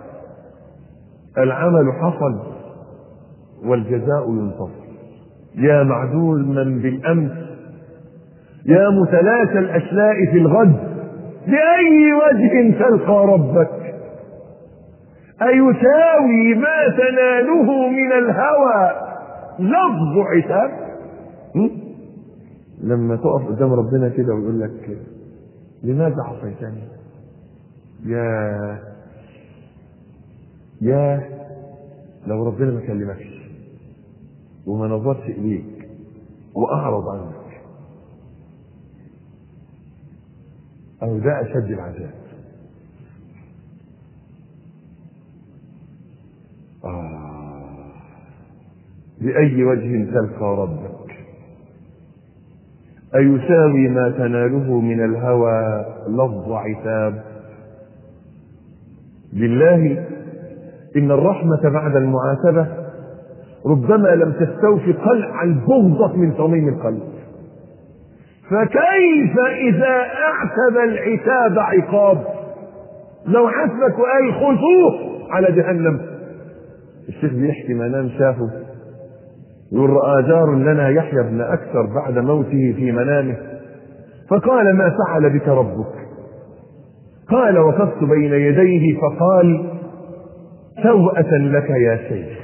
العمل حصل والجزاء ينتصر يا معدول من بالامس يا متلاشى الاشلاء في الغد باي وجه تلقى ربك ايساوي ما تناله من الهوى لفظ عتاب لما تقف قدام ربنا كده ويقول لك لماذا عصيتني يا يا لو ربنا ما كلمكش وما نظرش اليك واعرض عنك او ده اشد العذاب آه. بأي وجه تلقى ربك أيساوي ما تناله من الهوى لفظ عتاب بالله إن الرحمة بعد المعاتبة ربما لم تستوفي قلع البغضة من صميم القلب فكيف إذا أعتب العتاب عقاب لو حسبك وقال خذوه على جهنم الشيخ بيحكي منام شافه يقول رأى جار لنا يحيى بن أكثر بعد موته في منامه فقال ما فعل بك ربك قال وقفت بين يديه فقال سوءة لك يا شيخ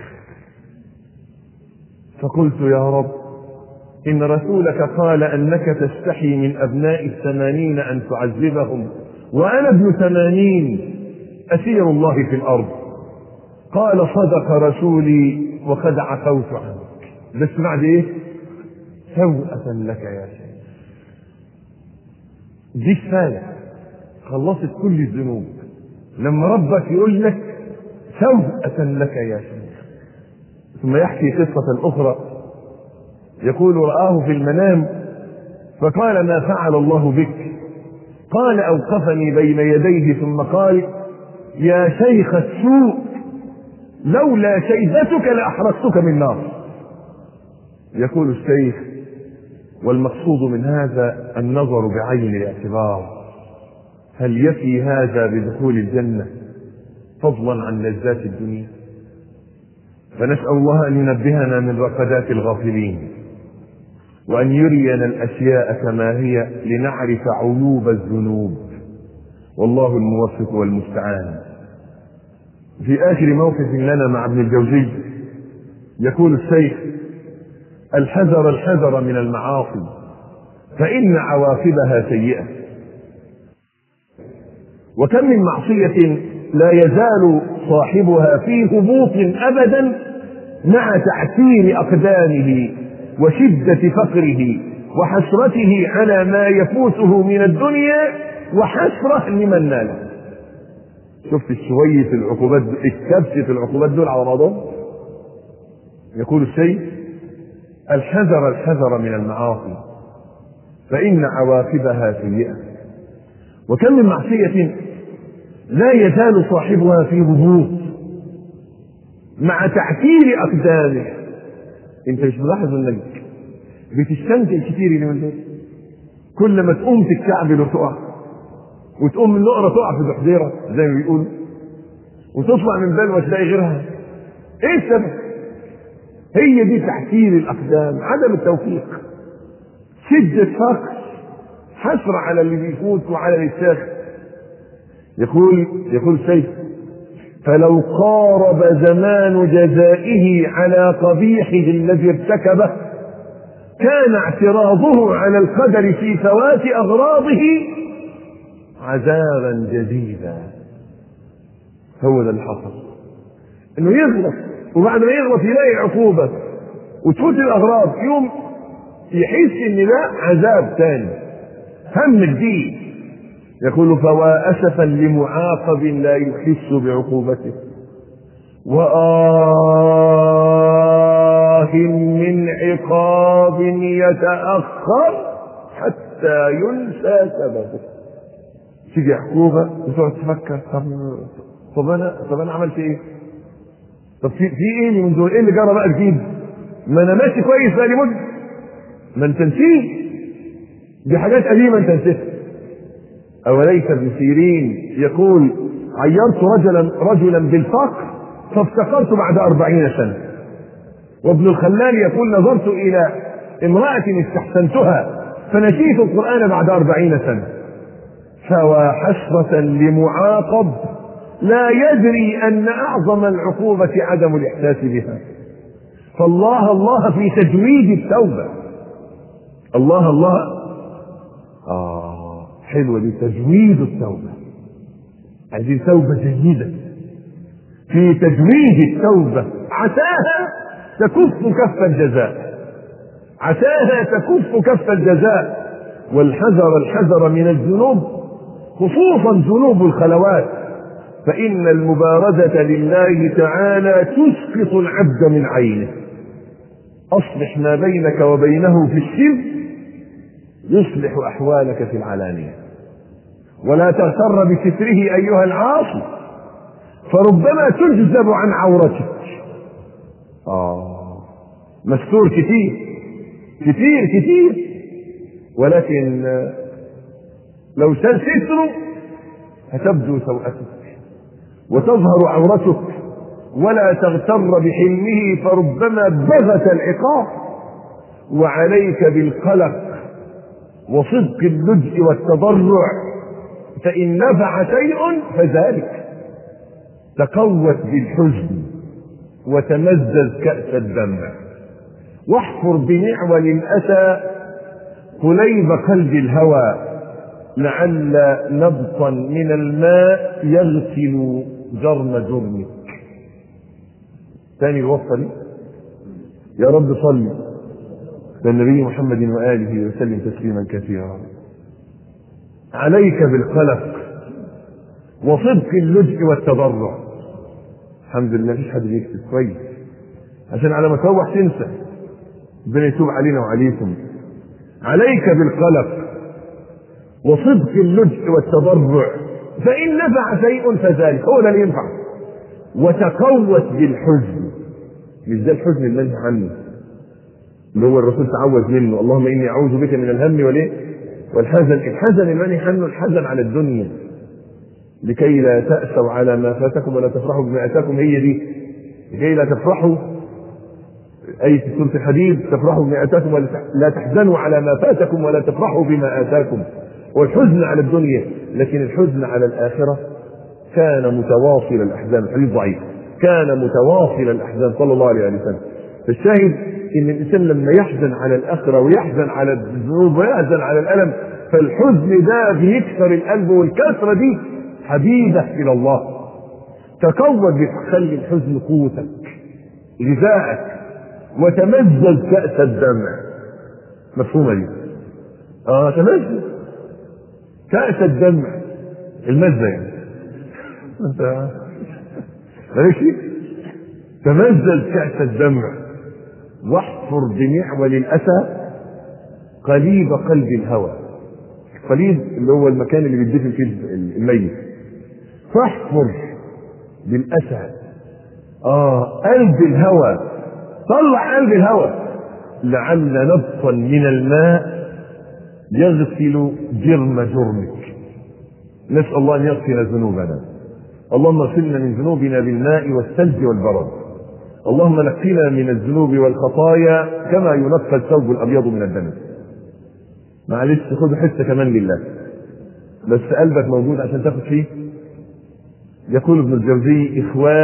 فقلت يا رب إن رسولك قال أنك تستحي من أبناء الثمانين أن تعذبهم وأنا ابن ثمانين أسير الله في الأرض قال صدق رسولي وقد عفوت عنك بس بعد ايه سوءة لك يا شيخ دي كفاية خلصت كل الذنوب لما ربك يقول لك سوءة لك يا شيخ ثم يحكي قصة أخرى يقول رآه في المنام فقال ما فعل الله بك قال أوقفني بين يديه ثم قال يا شيخ السوء لولا شيبتك لأحرقتك من نار يقول الشيخ والمقصود من هذا النظر بعين الاعتبار هل يفي هذا بدخول الجنة فضلا عن لذات الدنيا فنسأل الله أن ينبهنا من رقدات الغافلين وأن يرينا الأشياء كما هي لنعرف عيوب الذنوب والله الموفق والمستعان في آخر موقف لنا مع ابن الجوزي يقول الشيخ الحذر الحذر من المعاصي فإن عواقبها سيئة وكم من معصية لا يزال صاحبها في هبوط أبدا مع تعسير أقدامه وشدة فقره وحسرته على ما يفوته من الدنيا وحسرة لمن ناله شفت شوية العقوبات الكبسة العقوبات دول على بعضهم يقول الشيخ الحذر الحذر من المعاصي فإن عواقبها سيئة وكم من معصية لا يزال صاحبها في هبوط مع تعكير أقدامه أنت مش ملاحظ إنك بتستنزل كتير اليومين دول كل ما تقوم تتكعبل وتقع وتقوم من نقرة تقع في بحذيرة زي ما بيقولوا وتطلع من بلوة تلاقي غيرها ايه السبب؟ هي دي تحكير الأقدام عدم التوفيق شدة فقر حسرة على اللي بيفوت وعلى اللي يتاخد يقول يقول الشيخ فلو قارب زمان جزائه على قبيحه الذي ارتكبه كان اعتراضه على القدر في فوات اغراضه عذابا جديدا هو ده اللي حصل انه يغلط وبعد ما يغلط يلاقي عقوبه وتفوت الاغراض يوم يحس ان ده عذاب تاني هم الدين يقول فوا اسفا لمعاقب لا يحس بعقوبته وآه من عقاب يتأخر حتى ينسى سببه تيجي عقوبة وتقعد تفكر طب طب انا طب انا عملت ايه؟ طب في في ايه من دول؟ ايه اللي جرى بقى جديد؟ ما انا ماشي كويس بقى لي مده ما انت نسيت دي حاجات قديمه انت نسيتها اوليس ابن سيرين يقول عيرت رجلا رجلا بالفقر فافتقرت بعد أربعين سنة وابن الخلال يقول نظرت إلى امرأة استحسنتها فنسيت القرآن بعد أربعين سنة فوا حسرة لمعاقب لا يدري أن أعظم العقوبة عدم الإحساس بها فالله الله في تجويد التوبة الله الله آه حلوة دي تجويد التوبة عايزين توبة جيدة في تجويد التوبة عساها تكف كف الجزاء عساها تكف كف الجزاء والحذر الحذر من الذنوب خصوصا ذنوب الخلوات فإن المبارزة لله تعالى تسقط العبد من عينه أصلح ما بينك وبينه في السر يصلح أحوالك في العلانية ولا تغتر بستره أيها العاصي فربما تجذب عن عورتك آه مستور كتير كتير كتير ولكن لو سال ستره هتبدو سوءتك وتظهر عورتك ولا تغتر بحلمه فربما بغت العقاب وعليك بالقلق وصدق اللجء والتضرع فإن نفع شيء فذلك تقوت بالحزن وتمزز كأس الدمع واحفر بمعول الأسى قليب قلب الهوى لعل نبطا من الماء يغسل جرم جرمك ثاني الوصفة دي يا رب صل للنبي محمد وآله وسلم تسليما كثيرا عليك بالقلق وصدق اللجء والتضرع الحمد لله مفيش حد بيكتب كويس عشان على ما تروح تنسى ربنا يتوب علينا وعليكم عليك بالقلق وصدق اللجء والتضرع فإن نفع شيء فذلك هو ده اللي ينفع وتقوت بالحزن مش ده الحزن المنهي عنه اللي هو الرسول تعوذ منه اللهم اني اعوذ بك من الهم والايه والحزن الحزن المنهي عنه الحزن على الدنيا لكي لا تأسوا على ما فاتكم ولا تفرحوا بما اتاكم هي دي لكي لا تفرحوا أي في سورة الحديد تفرحوا بما اتاكم ولا لا تحزنوا على ما فاتكم ولا تفرحوا بما اتاكم والحزن على الدنيا لكن الحزن على الآخرة كان متواصل الأحزان الحديث ضعيف كان متواصل الأحزان صلى الله عليه وسلم فالشاهد ان الانسان لما يحزن على الاخره ويحزن على الذنوب ويحزن على الالم فالحزن ده بيكسر القلب والكسره دي حبيبه الى الله تقوى بتخلي الحزن قوتك غذاءك وتمزج كأس الدمع مفهومة دي اه تمزج كأس الدمع المزة يعني انت ماشي تمزج كأس الدمع واحفر بمعول الأسى قليب قلب الهوى قليب اللي هو المكان اللي بيدفن فيه الميت فاحفر بالأسى اه قلب الهوى طلع قلب الهوى لعل نبطا من الماء يغسل جرم جرمك نسأل الله أن يغفر ذنوبنا اللهم اغفرنا من ذنوبنا بالماء والثلج والبرد اللهم نقنا من الذنوب والخطايا كما ينقى الثوب الابيض من الدنس معلش خد حته كمان لله بس قلبك موجود عشان تاخد فيه يقول ابن الجوزي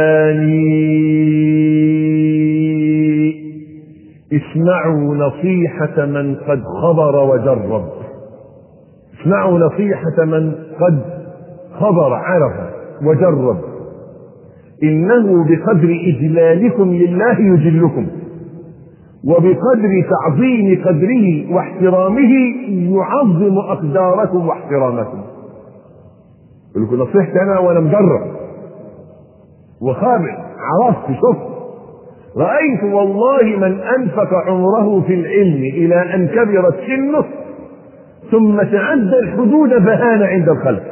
إخواني اسمعوا نصيحة من قد خبر وجرب اسمعوا نصيحة من قد خبر عرف وجرب إنه بقدر إجلالكم لله يجلكم وبقدر تعظيم قدره واحترامه يعظم أقداركم واحترامكم يقول لكم نصيحتي أنا وأنا مجرب وخابر عرفت شفت رأيت والله من أنفق عمره في العلم إلى أن كبرت سنه ثم تعدى الحدود فهان عند الخلق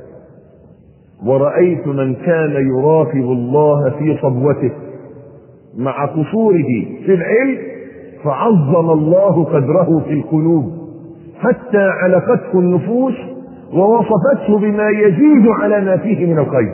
ورأيت من كان يراقب الله في صبوته مع قصوره في العلم فعظم الله قدره في القلوب حتى علقته النفوس ووصفته بما يزيد على ما فيه من الخير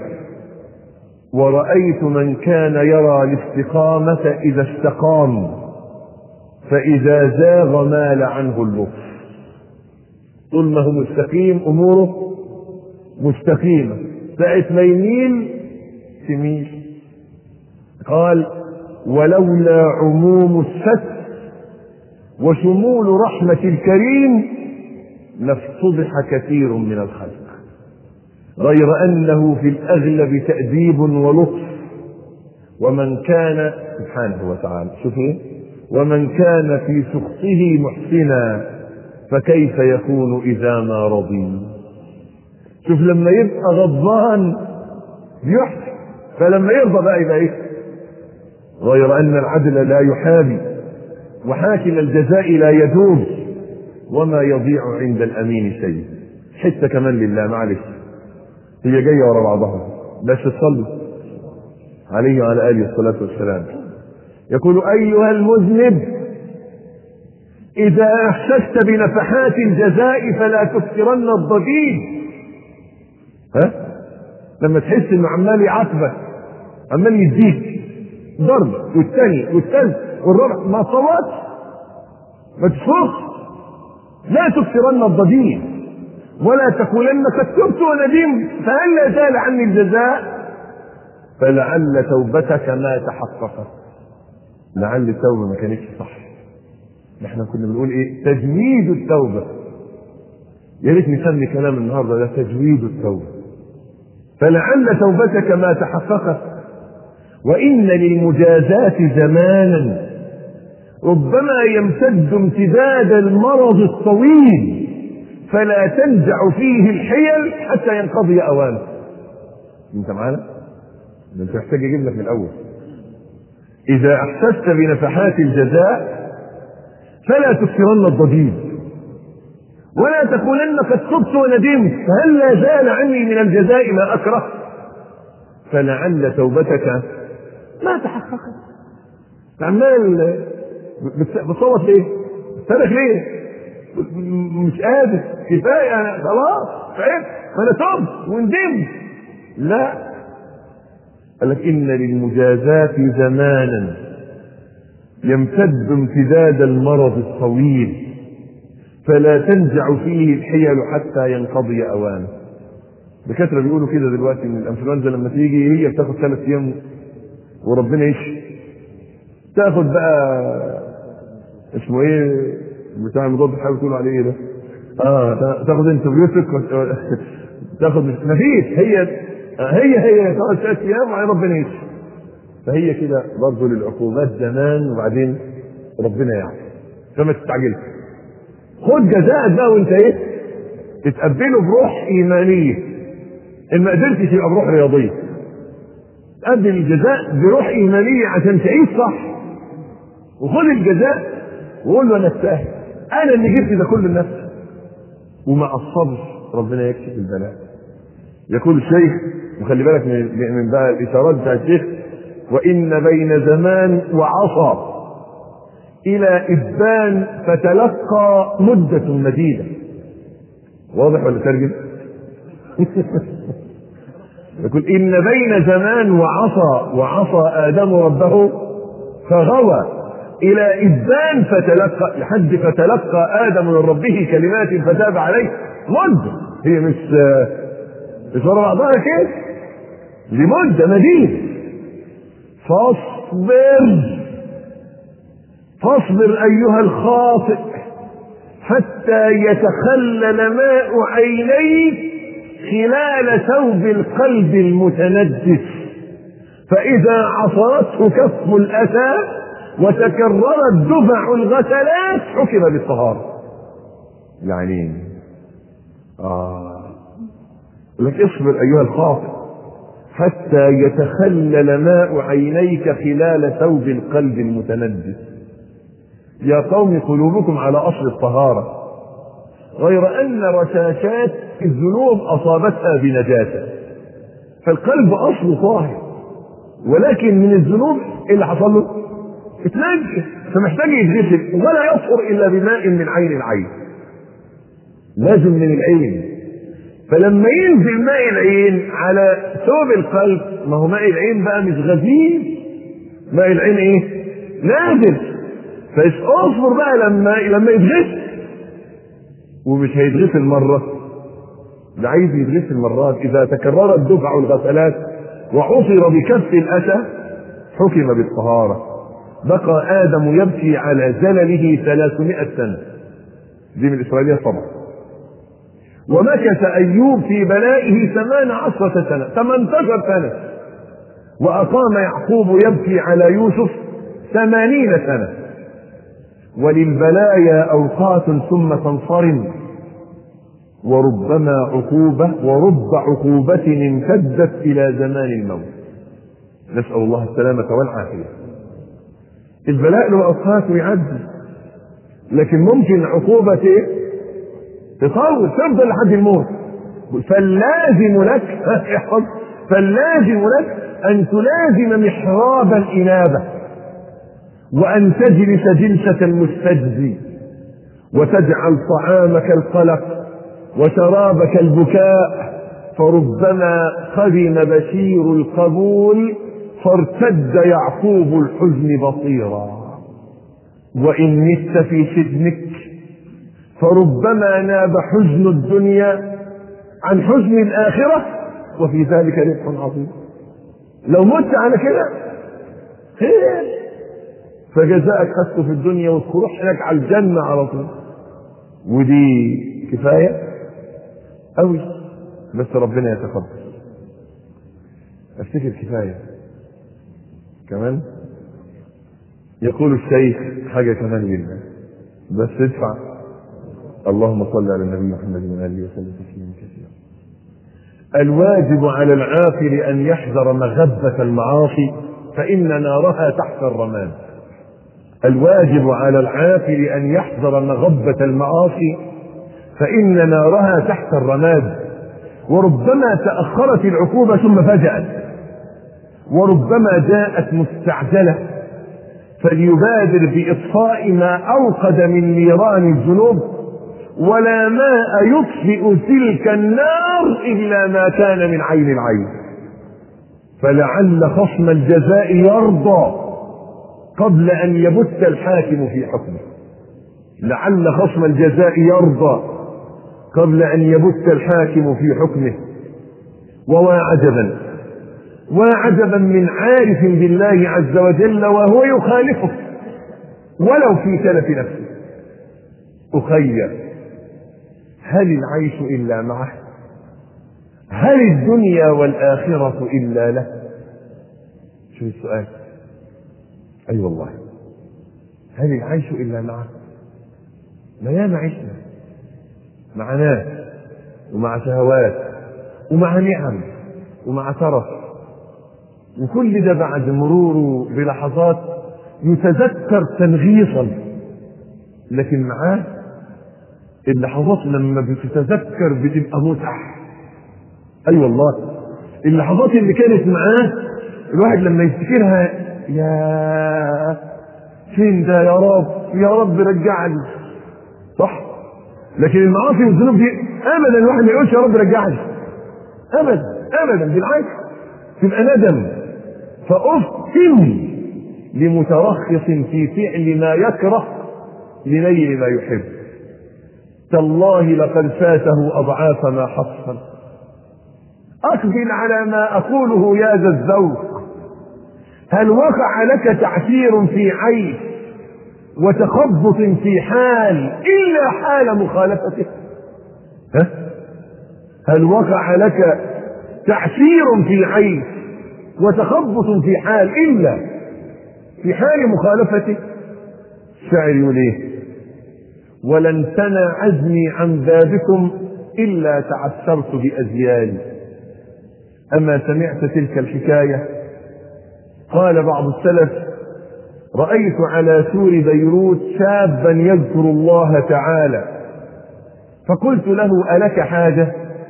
ورأيت من كان يرى الاستقامة إذا استقام فإذا زاغ مال عنه اللطف طول ما هو مستقيم أموره مستقيمة ساعة ما يميل تميل قال ولولا عموم الستر وشمول رحمة الكريم لافتضح كثير من الخلق غير أنه في الأغلب تأديب ولطف ومن كان سبحانه وتعالى شوف ايه ومن كان في سخطه محسنا فكيف يكون إذا ما رضي شوف لما يبقى غضبان بيحسن فلما يرضى بقى يبقى ايه غير أن العدل لا يحابي وحاكم الجزاء لا يدوم وما يضيع عند الأمين شيء حتة كمان لله معلش هي جاية ورا بعضها بس تصلي عليه وعلى آله الصلاة والسلام يقول أيها المذنب إذا أحسست بنفحات الجزاء فلا تكثرن الضجيج ها لما تحس انه عمال يعاتبك عمال يديك ضرب والثاني والثالث والرابع ما صوتش ما تشوفش لا تكثرن الضجيج ولا تقولن قد تبت وندمت فهل لا زال عني الجزاء فلعل توبتك ما تحققت لعل التوبه ما كانتش صح احنا كنا بنقول ايه تجويد التوبه يا ريت نسمي كلام النهارده ده تجويد التوبه فلعل توبتك ما تحققت وان للمجازات زمانا ربما يمتد امتداد المرض الطويل فلا تنزع فيه الحيل حتى ينقضي اوانه انت معانا ده انت محتاج اجيب لك من الاول اذا احسست بنفحات الجزاء فلا تكثرن الضجيج ولا تقولن قد صبت وندمت فهل لا زال عني من الجزاء ما اكره فلعل توبتك ما تحققت عمال بتصوت ليه؟ بتصرخ ليه؟ مش قادر كفايه انا خلاص تعبت ما انا تبت وندمت لا قال لك ان للمجازات زمانا يمتد امتداد المرض الطويل فلا تنزع فيه الحيل حتى ينقضي اوانه الدكاتره بيقولوا كده دلوقتي ان الانفلونزا لما تيجي هي بتاخد ثلاث ايام وربنا يشفي تاخد بقى اسمه ايه بتاع المضاد الحيوي بتقولوا عليه ايه ده؟ اه تاخد انتبيوتك تاخد مفيش هي هي هي تقعد ثلاث ايام وبعدين ربنا يشفي فهي كده برضه للعقوبات زمان وبعدين ربنا يعفو فما تستعجلش خد جزاءك بقى وانت ايه؟ تتقبله بروح ايمانيه ان ما قدرتش يبقى بروح رياضيه تقبل الجزاء بروح ايمانيه عشان تعيش صح وخد الجزاء وقول له انا استاهل انا اللي جبت ده كله لنفسي ومع الصبر ربنا يكشف البلاء يقول الشيخ وخلي بالك من من بقى الاشارات بتاع الشيخ وان بين زمان وعصا الى ابان فتلقى مده مديده واضح ولا ترجم يقول ان بين زمان وعصى وعصى ادم ربه فغوى الى ابان فتلقى لحد فتلقى ادم من ربه كلمات فتاب عليه مده هي مش مش ورا بعضها كده لمدة مدينة فاصبر فاصبر أيها الخاطئ حتى يتخلل ماء عينيك خلال ثوب القلب المتندس فإذا عصرته كف الأسى وتكررت دفع الغسلات حكم بالطهارة يعني آه لك اصبر أيها الخاطئ حتى يتخلل ماء عينيك خلال ثوب القلب المتندس يا قوم قلوبكم على أصل الطهارة غير أن رشاشات الذنوب أصابتها بنجاسة فالقلب أصله طاهر ولكن من الذنوب اللي حصل له اتنجس فمحتاج يتغسل ولا يطهر إلا بماء من عين العين لازم من العين فلما ينزل ماء العين على ثوب القلب ما هو ماء العين بقى مش غزير ماء العين ايه نازل فاصبر بقى لما لما يتغسل ومش هيتغسل مرة ده عايز يتغسل مرات إذا تكررت دفع الغسلات وعصر بكف الأسى حكم بالطهارة بقى آدم يبكي على زلله ثلاثمائة سنة دي من الإسرائيلية طبعا ومكث أيوب في بلائه ثمان عشرة سنة ثمانتاشر سنة وأقام يعقوب يبكي على يوسف ثمانين سنة وللبلايا أوقات ثم تنصرم وربما عقوبة ورب عقوبة امتدت إلى زمان الموت نسأل الله السلامة والعافية البلاء له أوقات ويعدي لكن ممكن عقوبة إيه؟ تطول تفضل لحد الموت فاللازم لك احفظ فاللازم لك أن تلازم محراب الإنابة وأن تجلس جلسة المستجزي وتجعل طعامك القلق وشرابك البكاء فربما قدم بشير القبول فارتد يعقوب الحزن بصيرا وإن مت في سجنك فربما ناب حزن الدنيا عن حزن الآخرة وفي ذلك ربح عظيم لو مت على كده خير فجزاءك خدته في الدنيا وتروح هناك على الجنة على طول ودي كفاية أوي بس ربنا يتقبل افتكر كفاية كمان يقول الشيخ حاجة كمان لله بس ادفع اللهم صل على النبي محمد وآله وسلم تسليما كثيرا الواجب على العاقل أن يحذر مغبة المعاصي فإن نارها تحت الرماد الواجب على العاقل أن يحذر مغبة المعاصي فإن نارها تحت الرماد وربما تأخرت العقوبة ثم فجأت وربما جاءت مستعجلة فليبادر بإطفاء ما أوقد من نيران الذنوب ولا ماء يطفئ تلك النار إلا ما كان من عين العين فلعل خصم الجزاء يرضى قبل أن يبت الحاكم في حكمه لعل خصم الجزاء يرضى قبل أن يبت الحاكم في حكمه ووا عجبا وعجبا من عارف بالله عز وجل وهو يخالفه ولو في تلف نفسه أخير هل العيش إلا معه هل الدنيا والآخرة إلا له شو السؤال أي أيوة والله هل العيش إلا معه ما ياما عشنا مع ناس ومع شهوات ومع نعم ومع ترف وكل ده بعد مروره بلحظات يتذكر تنغيصا لكن معاه اللحظات لما بتتذكر بتبقى متعة اي أيوة والله اللحظات اللي كانت معاه الواحد لما يفتكرها يا فين ده يا رب يا رب رجعني صح لكن المعاصي والذنوب دي ابدا الواحد ما يقولش يا رب رجعني ابدا ابدا بالعكس تبقى ندم فافتن لمترخص في فعل ما يكره لنيل ما يحب تالله لقد فاته اضعاف ما حصل أقبل على ما أقوله يا ذا الذوق هل وقع لك تعثير في عين وتخبط في حال إلا حال مخالفته ها؟ هل وقع لك تعثير في عين وتخبط في حال إلا في حال مخالفته الشاعر يقول ايه ولن تنى عزمي عن بابكم إلا تعثرت بأزيالي أما سمعت تلك الحكاية قال بعض السلف رأيت على سور بيروت شابا يذكر الله تعالى فقلت له ألك حاجة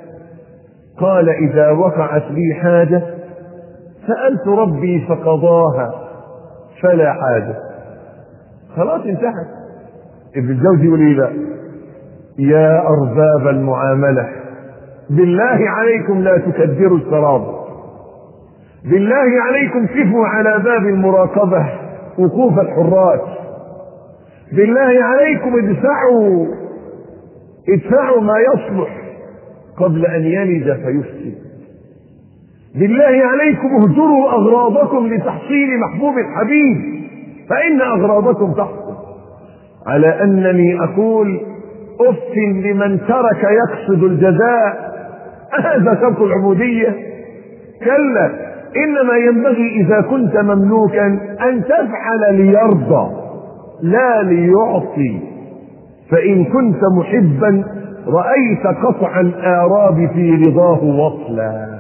قال إذا وقعت لي حاجة سألت ربي فقضاها فلا حاجة خلاص انتهت ابن الجوزي يقول ايه بقى يا أرباب المعاملة بالله عليكم لا تكدروا الشراب بالله عليكم كفوا على باب المراقبة وقوف الحراس بالله عليكم ادفعوا ادفعوا ما يصلح قبل أن يلد فيفسد بالله عليكم اهجروا أغراضكم لتحصيل محبوب الحبيب فإن أغراضكم تحصل على أنني أقول أف لمن ترك يقصد الجزاء هذا شرط العبودية كلا إنما ينبغي إذا كنت مملوكا أن تفعل ليرضى لا ليعطي فإن كنت محبا رأيت قطع الآراب في رضاه وصلا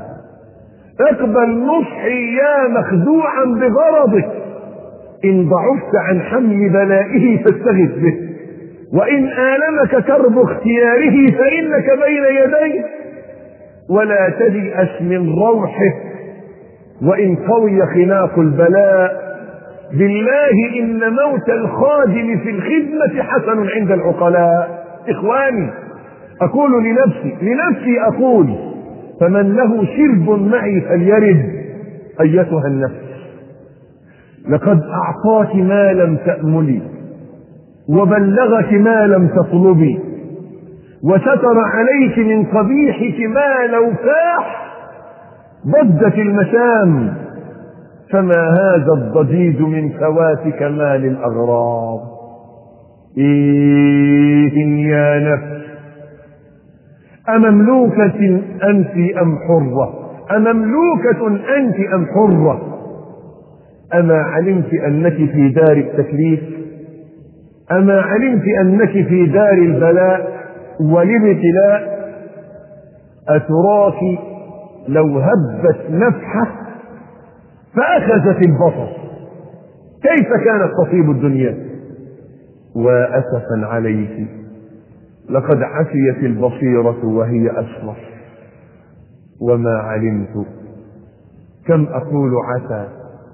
اقبل نصحي يا مخدوعا بغرضه إن ضعفت عن حمل بلائه فاستغث به وإن آلمك كرب اختياره فإنك بين يديه ولا تيأس من روحه وإن قوي خناق البلاء بالله إن موت الخادم في الخدمة حسن عند العقلاء إخواني أقول لنفسي لنفسي أقول فمن له شرب معي فليرد أيتها النفس لقد أعطاك ما لم تأملي وبلغك ما لم تطلبي وستر عليك من قبيحك ما لو فاح ضجت المسام فما هذا الضجيج من فوات كمال الأغراض إيه يا نفس أمملوكة أنت أم حرة أمملوكة أنت أم حرة أما علمت أنك في دار التكليف أما علمت أنك في دار البلاء والابتلاء أتراك لو هبت نفحة فأخذت البصر كيف كانت تصيب الدنيا وأسفا عليك لقد عفيت البصيرة وهي أسرف وما علمت كم أقول عسى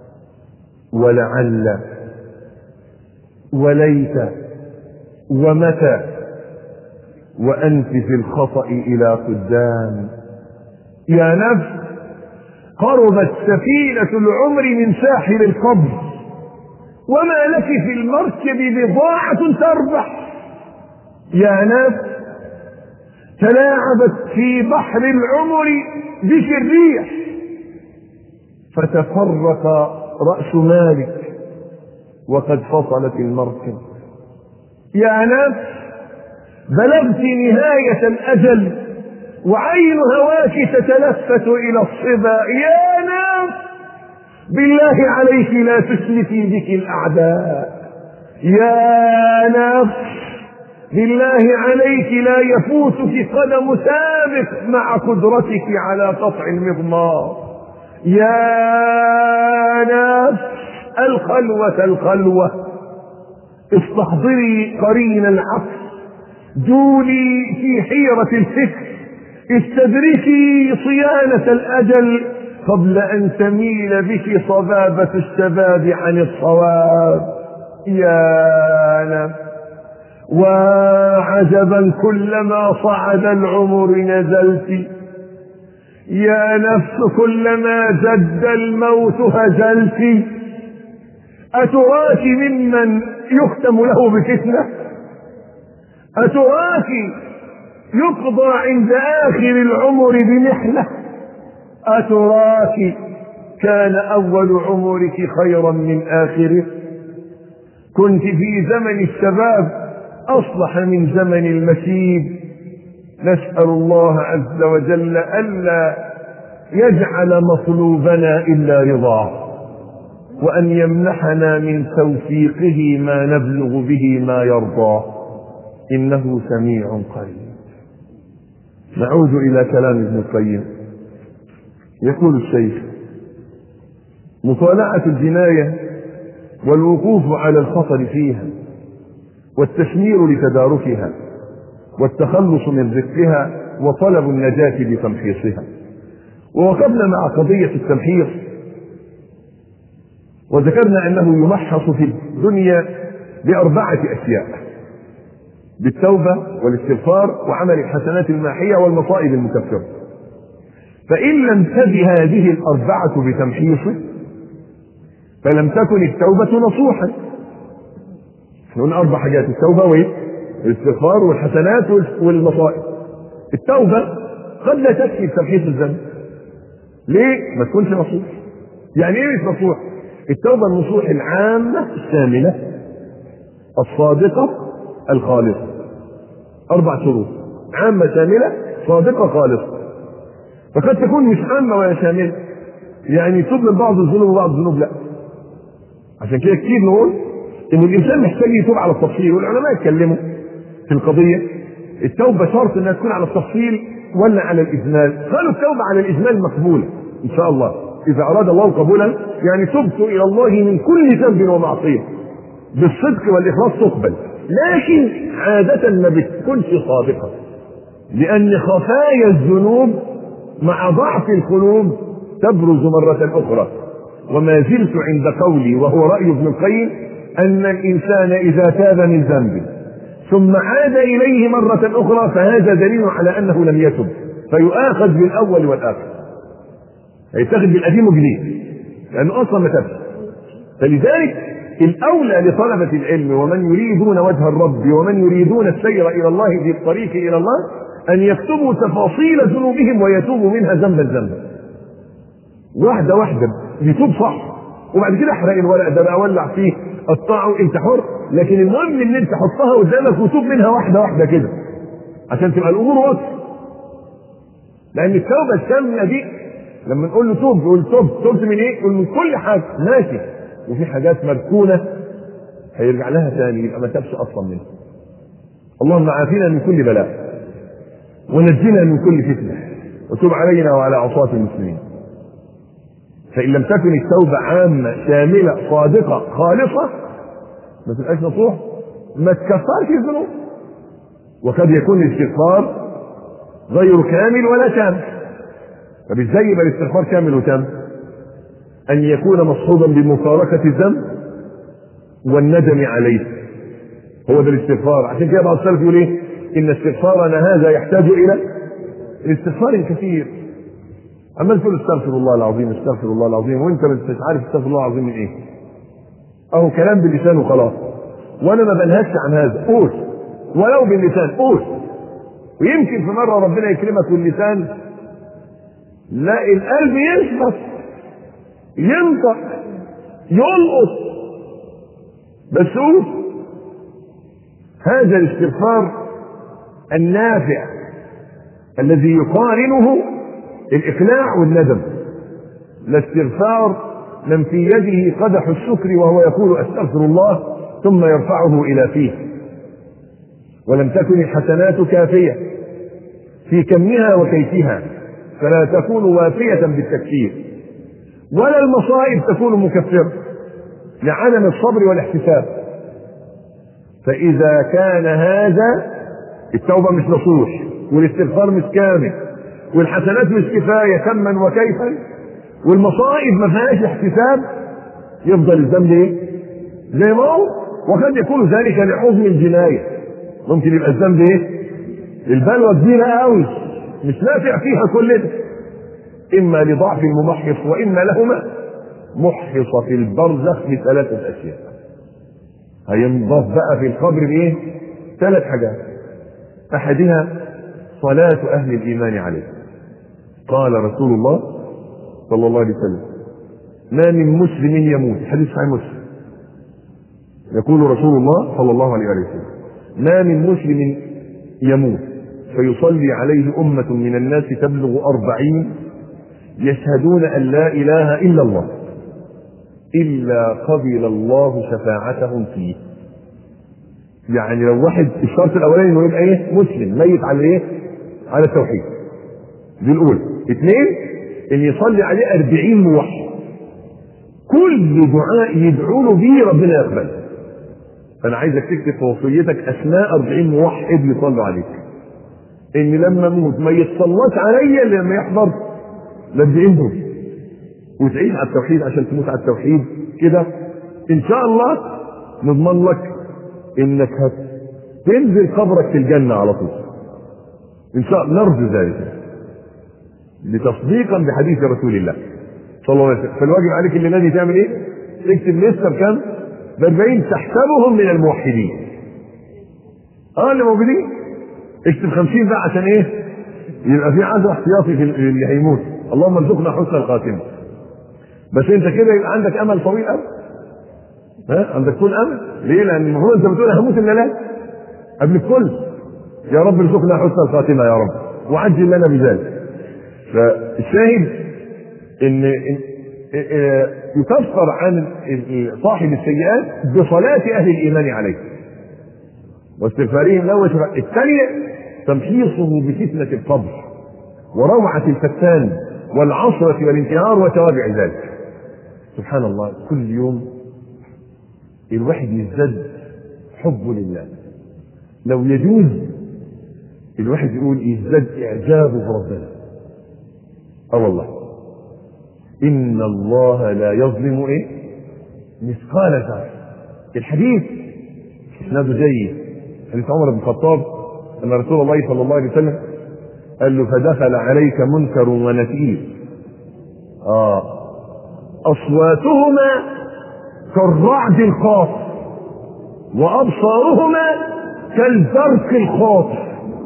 ولعل وليت ومتى وأنت في الخطأ إلى قدام يا نفس قربت سفينة العمر من ساحل القبر وما لك في المركب بضاعة تربح يا نفس تلاعبت في بحر العمر بك الريح فتفرق رأس مالك وقد فصلت المركب يا نفس بلغت نهاية الأجل وعين هواك تتلفت إلى الصبا يا نفس بالله عليك لا تسلفي بك الأعداء يا نفس بالله عليك لا يفوتك قدم سابق مع قدرتك على قطع المضمار يا نفس الخلوة الخلوة استحضري قرين العقل جولي في حيرة الفكر استدركي صيانة الأجل قبل أن تميل بك صبابة الشباب عن الصواب يا نفس وعجبا كلما صعد العمر نزلت يا نفس كلما جد الموت هزلت أتراك ممن يختم له بفتنة أتراك يقضى عند آخر العمر بمحنة أتراك كان أول عمرك خيرا من آخره كنت في زمن الشباب أصلح من زمن المشيب نسأل الله عز وجل ألا يجعل مطلوبنا إلا رضاه وأن يمنحنا من توفيقه ما نبلغ به ما يرضاه إنه سميع قريب نعود إلى كلام ابن القيم يقول الشيخ مطالعة الجناية والوقوف على الخطر فيها والتشمير لتداركها والتخلص من رقها وطلب النجاة بتمحيصها ووقفنا مع قضية التمحيص وذكرنا أنه يمحص في الدنيا بأربعة أشياء بالتوبة والاستغفار وعمل الحسنات الماحية والمصائب المكفرة فإن لم تب هذه الأربعة بتمحيصه فلم تكن التوبة نصوحا قلنا أربع حاجات التوبة وإيه؟ الاستغفار والحسنات والمصائب التوبة قد لا تكفي تمحيص الذنب ليه؟ ما تكونش نصوح يعني ايه مش نصوح؟ التوبة النصوح العامة الشاملة الصادقة الخالصة أربع شروط عامة شاملة صادقة خالصة فقد تكون مش عامة ولا شاملة يعني تب من بعض الذنوب وبعض الذنوب لا عشان كده كتير نقول ان الانسان محتاج يتوب على التفصيل والعلماء اتكلموا في القضيه التوبه شرط انها تكون على التفصيل ولا على الاجمال قالوا التوبه على الاجمال مقبوله ان شاء الله اذا اراد الله قبولا يعني تبت الى الله من كل ذنب ومعصيه بالصدق والاخلاص تقبل لكن عاده ما بتكونش صادقه لان خفايا الذنوب مع ضعف القلوب تبرز مره اخرى وما زلت عند قولي وهو راي ابن القيم أن الإنسان إذا تاب من ذنب ثم عاد إليه مرة أخرى فهذا دليل على أنه لم يتب فيؤاخذ بالأول والآخر هيتاخذ بالقديم والجديد لأنه أصلا ما تابش فلذلك الأولى لطلبة العلم ومن يريدون وجه الرب ومن يريدون السير إلى الله في الطريق إلى الله أن يكتبوا تفاصيل ذنوبهم ويتوبوا منها ذنبا ذنبا واحدة واحدة يتوب صح وبعد كده احرق الورق ده بقى ولع فيه قطعه انت حر لكن المهم ان انت حطها قدامك وتوب منها واحده واحده كده عشان تبقى الامور واضحه لان التوبه الشامله دي لما نقول له توب يقول توب توبت من ايه؟ يقول من كل حاجه ماشي وفي حاجات مركونه هيرجع لها تاني يبقى ما تابش اصلا منها اللهم عافينا من كل بلاء ونجنا من كل فتنه وتب علينا وعلى عصاة المسلمين فإن لم تكن التوبة عامة شاملة صادقة خالصة ما تبقاش نصوح ما تكفرش الذنوب وقد يكون الاستغفار غير كامل ولا تام طب ازاي يبقى الاستغفار كامل وتام؟ أن يكون مصحوبا بمفارقة الذنب والندم عليه هو ده الاستغفار عشان كده بعض السلف يقول ايه؟ إن استغفارنا هذا يحتاج إلى استغفار كثير عمال تقول استغفر الله العظيم استغفر الله العظيم وانت مش عارف استغفر الله العظيم من ايه اهو كلام باللسان وخلاص وانا ما بنهكش عن هذا قول ولو باللسان قول ويمكن في مره ربنا يكرمك واللسان لا القلب يشبط ينطق يلقط بس قول هذا الاستغفار النافع الذي يقارنه الإقلاع والندم الاستغفار من في يده قدح الشكر وهو يقول أستغفر الله ثم يرفعه إلى فيه ولم تكن الحسنات كافية في كمها وكيفها فلا تكون وافية بالتكفير ولا المصائب تكون مكفرة لعدم الصبر والاحتساب فإذا كان هذا التوبة مش نصوح والاستغفار مش كامل والحسنات مش كفايه كما وكيفا والمصائب ما فيهاش احتساب يفضل الذنب ايه؟ زي ما هو وقد يكون ذلك لعظم الجنايه ممكن يبقى الذنب ايه؟ البلوى كبيره قوي مش نافع فيها كل ده اما لضعف الممحص واما لهما محص في البرزخ بثلاثه اشياء هينضاف بقى في القبر بايه؟ ثلاث حاجات احدها صلاه اهل الايمان عليه قال رسول الله صلى الله عليه وسلم ما من مسلم يموت حديث صحيح مسلم يقول رسول الله صلى الله عليه وسلم ما من مسلم يموت فيصلي عليه أمة من الناس تبلغ أربعين يشهدون أن لا إله إلا الله إلا قبل الله شفاعتهم فيه يعني لو واحد الشرط الأولاني إنه يبقى إيه مسلم ميت على إيه على التوحيد دي الأولى اثنين إن يصلي عليه أربعين موحد كل دعاء يدعو له به ربنا يقبله فانا عايزك تكتب في وصيتك اسماء 40 موحد يصلوا عليك ان لما اموت ما يتصلاش عليا الا لما يحضر ال دول وتعيش على التوحيد عشان تموت على التوحيد كده ان شاء الله نضمن لك انك هتنزل قبرك في الجنه على طول ان شاء الله نرجو ذلك لتصديقا بحديث رسول الله صلى الله عليه وسلم فالواجب عليك الليله دي تعمل ايه؟ تكتب لسه بكام؟ ب 40 تحسبهم من الموحدين. اه اللي موجودين اكتب 50 بقى عشان ايه؟ يبقى في عدد احتياطي في اللي هيموت اللهم ارزقنا حسن الخاتمه. بس انت كده يبقى عندك امل طويل قوي. ها عندك طول امل؟ ليه؟ لان المفروض انت بتقول هموت الليله قبل الكل. يا رب ارزقنا حسن الخاتمه يا رب وعجل لنا بذلك. فالشاهد ان يكفر عن صاحب السيئات بصلاة أهل الإيمان عليه واستغفارهم له الثانية تمحيصه بفتنة القبر وروعة الفتان والعصرة والانتهار وتوابع ذلك سبحان الله كل يوم الواحد يزداد حبه لله لو يجوز الواحد يقول يزداد إعجابه بربنا اه والله إن الله لا يظلم إيه؟ مثقال ذرة. الحديث إسناده جيد. حديث عمر بن الخطاب أن رسول الله صلى الله عليه وسلم قال له فدخل عليك منكر ونكير. آه أصواتهما كالرعد الخاص وأبصارهما كالبرق الخاطف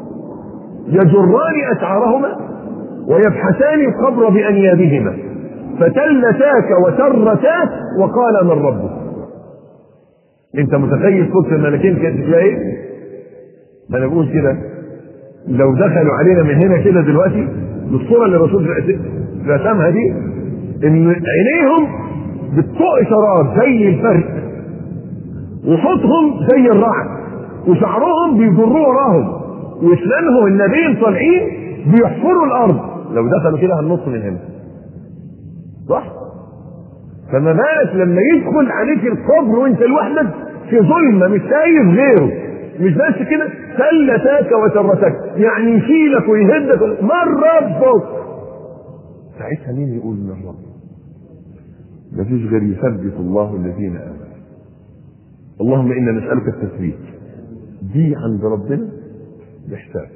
يجران أشعارهما ويبحثان القبر بأنيابهما فتلتاك وترتاك وقال من ربك انت متخيل صوت الملكين كانت تبقى ايه؟ ما انا بقول كده لو دخلوا علينا من هنا كده دلوقتي بالصوره اللي الرسول رسمها دي ان عينيهم بتطق شرار زي الفرق وصوتهم زي الرعد وشعرهم بيجروا وراهم واسنانهم النبيين طالعين بيحفروا الارض لو دخلوا كده هننط من هنا صح فما بالك لما يدخل عليك القبر وانت لوحدك في ظلمه مش شايف غيره مش بس كده سلتاك وترتك يعني يشيلك ويهدك من ربك ساعتها مين يقول من رب مفيش غير يثبت الله الذين امنوا اللهم انا نسالك التثبيت دي عند ربنا بحساب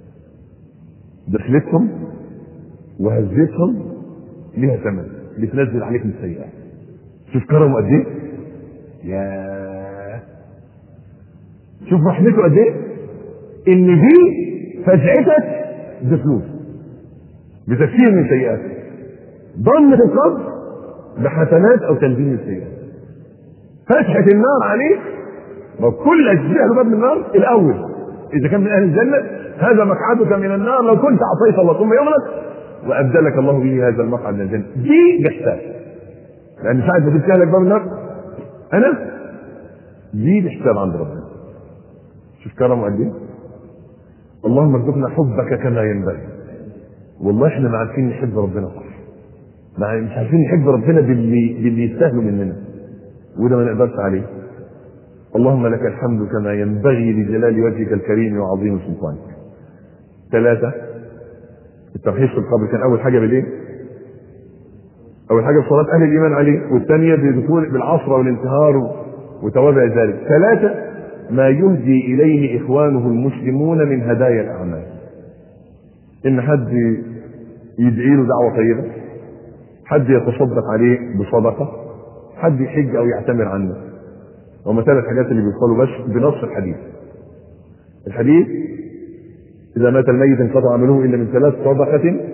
دخلتهم وهزتهم ليها ثمن بتنزل عليك من السيئات شوف كرمه قد ايه يا شوف رحمته قد ايه ان دي فزعتك بفلوس بتكفير من سيئاتك ضمة القبر بحسنات او تنزيل السيئات فتحة النار عليك وكل اجزاء باب النار الاول اذا كان من اهل الجنه هذا مقعدك من النار لو كنت عصيت الله ثم يومك وابدلك الله به هذا المقعد من الجنه دي بحساب لان ساعه ما تفتح لك باب النار انا دي بحساب عند ربنا شوف كرمه قد ايه اللهم ارزقنا حبك كما ينبغي والله احنا ما عارفين نحب ربنا صح ما مش عارفين نحب ربنا باللي باللي يستاهلوا مننا وده ما نقدرش عليه اللهم لك الحمد كما ينبغي لجلال وجهك الكريم وعظيم سلطانك ثلاثة الترحيص في القبر كان أول حاجة بالإيه؟ أول حاجة بصلاة أهل الإيمان عليه والثانية بدخول بالعصر والانتهار وتوابع ذلك ثلاثة ما يهدي إليه إخوانه المسلمون من هدايا الأعمال إن حد يدعي له دعوة طيبة حد يتصدق عليه بصدقة حد يحج أو يعتمر عنه وما ثلاث حاجات اللي بيوصلوا بس بنص الحديث الحديث إذا مات الميت انقطع عمله إلا من ثلاث صدقة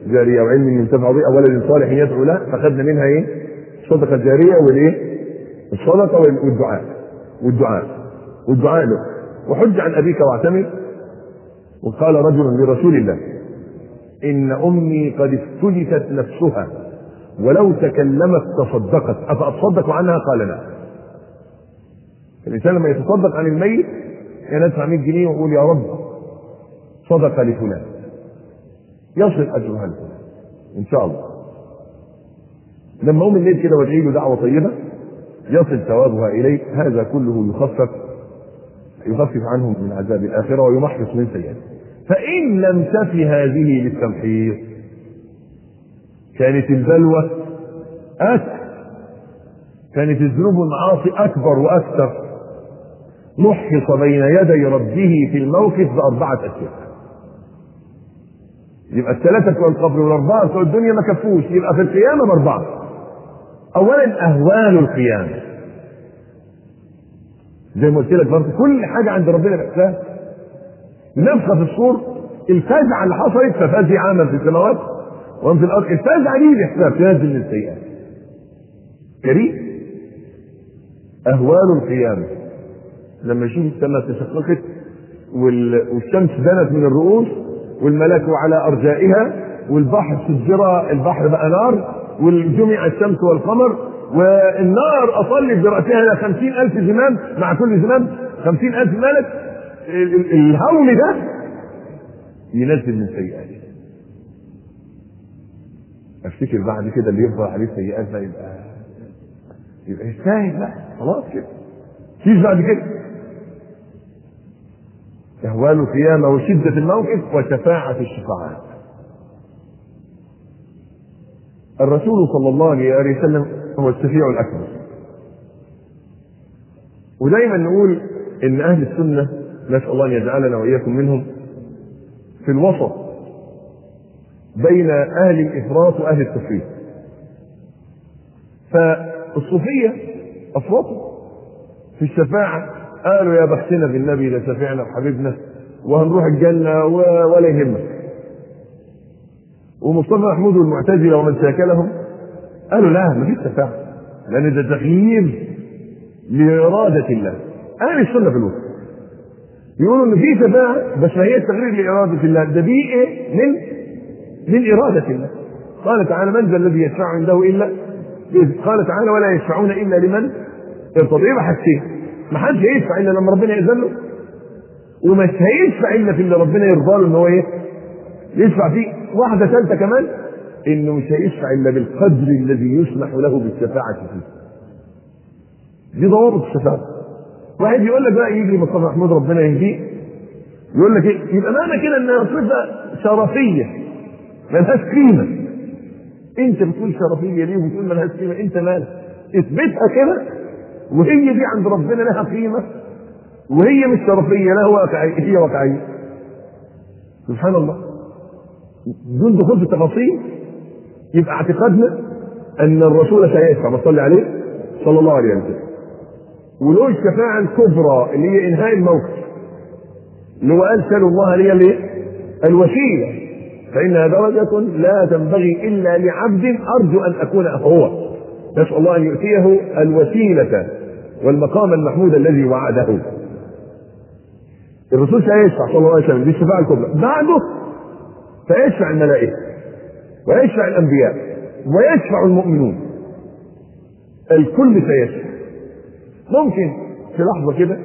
جاريه وعلم ينتفع به او ولد صالح يدعو له فخدنا منها ايه؟ الصدقه الجاريه والايه؟ الصدقه والدعاء والدعاء والدعاء له وحج عن ابيك واعتمر وقال رجل لرسول الله ان امي قد افتلتت نفسها ولو تكلمت تصدقت افاتصدق عنها قال لا الانسان لما يتصدق عن الميت كان يدفع 100 جنيه ويقول يا رب صدق لفلان يصل اجرها له ان شاء الله لما اقوم الليل كده وادعي له دعوه طيبه يصل ثوابها اليه هذا كله يخفف يخفف عنهم من عذاب الاخره ويمحص من سيئاته فان لم تفي هذه للتمحيص كانت البلوى اكثر كانت الذنوب والمعاصي اكبر واكثر محص بين يدي ربه في الموقف باربعه اشياء يبقى الثلاثه بتوع القبر والاربعه بتوع الدنيا ما كفوش يبقى في القيامه باربعه اولا اهوال القيامه زي ما قلت لك برضه كل حاجه عند ربنا بإحسان نفخه في الصور الفزعه اللي حصلت ففزع من في السماوات ومن في الارض الفزعه دي بحساب تنزل من السيئات كريم اهوال القيامه لما يشوف السماء تشققت والشمس دنت من الرؤوس والملك على ارجائها والبحر سجر البحر بقى نار والجمع الشمس والقمر والنار اصلت براسها الى خمسين الف زمام مع كل زمام خمسين الف ملك الهول ده ينزل من سيئاته افتكر بعد كده اللي يفضل عليه سيئات ده يبقى يبقى يستاهل بقى خلاص كده فيش بعد كده اهوال القيامه وشده الموقف وشفاعه الشفاعات الرسول صلى الله عليه وسلم هو الشفيع الاكبر ودايما نقول ان اهل السنه نسال الله ان يجعلنا واياكم منهم في الوسط بين اهل الافراط واهل التفريط فالصوفيه افرطوا في الشفاعه قالوا يا بختنا بالنبي ده شفيعنا وحبيبنا وهنروح الجنه ولا يهمك ومصطفى محمود والمعتزله ومن شاكلهم قالوا لا مفيش شفاعه لان ده تغيير لاراده الله اهل السنه في الوسط يقولوا ان في شفاعه بس ما هي تغيير لاراده الله ده دي ايه من من اراده الله قال تعالى من ذا الذي يشفع عنده الا قال تعالى ولا يشفعون الا لمن ارتضى يبقى حاجتين ما حدش هيشفع الا لما ربنا ياذن له ومش هيشفع الا في اللي ربنا يرضى له ان هو ايه يشفع فيه واحده ثالثه كمان انه مش هيشفع الا بالقدر الذي يسمح له بالشفاعه فيه دي ضوابط الشفاعه واحد يقول لك بقى يجي مصطفى محمود ربنا يهديه يقول لك ايه يبقى معنى كده انها صفه شرفيه ملهاش قيمه انت بتقول شرفيه ليه وبتقول ملهاش قيمه انت مالك اثبتها كده وهي دي عند ربنا لها قيمه وهي مش شرفيه لا واقعيه هي واقعيه سبحان الله دون دخول في التفاصيل يبقى اعتقادنا ان الرسول سيشفع بصلي عليه صلى الله عليه وسلم وله الشفاعه الكبرى اللي هي انهاء الموقف اللي هو قال سالوا الله لي الايه؟ الوسيله فانها درجه لا تنبغي الا لعبد ارجو ان اكون هو نسال الله ان يؤتيه الوسيله والمقام المحمود الذي وعده الرسول سيشفع صلى الله عليه وسلم دي الشفاعه الكبرى بعده فيشفع الملائكه ويشفع الانبياء ويشفع المؤمنون الكل سيشفع ممكن في لحظه كده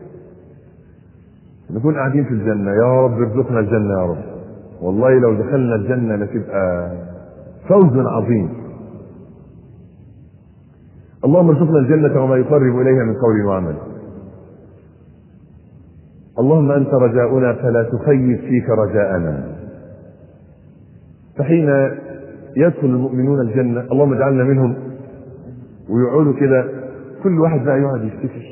نكون قاعدين في الجنه يا رب ارزقنا الجنه يا رب والله لو دخلنا الجنه لتبقى فوز عظيم اللهم ارزقنا الجنه وما يقرب اليها من قول وعمل اللهم انت رجاؤنا فلا تخيب فيك رجاءنا فحين يدخل المؤمنون الجنه اللهم اجعلنا منهم ويقعدوا كده كل واحد بقى يقعد يفتكر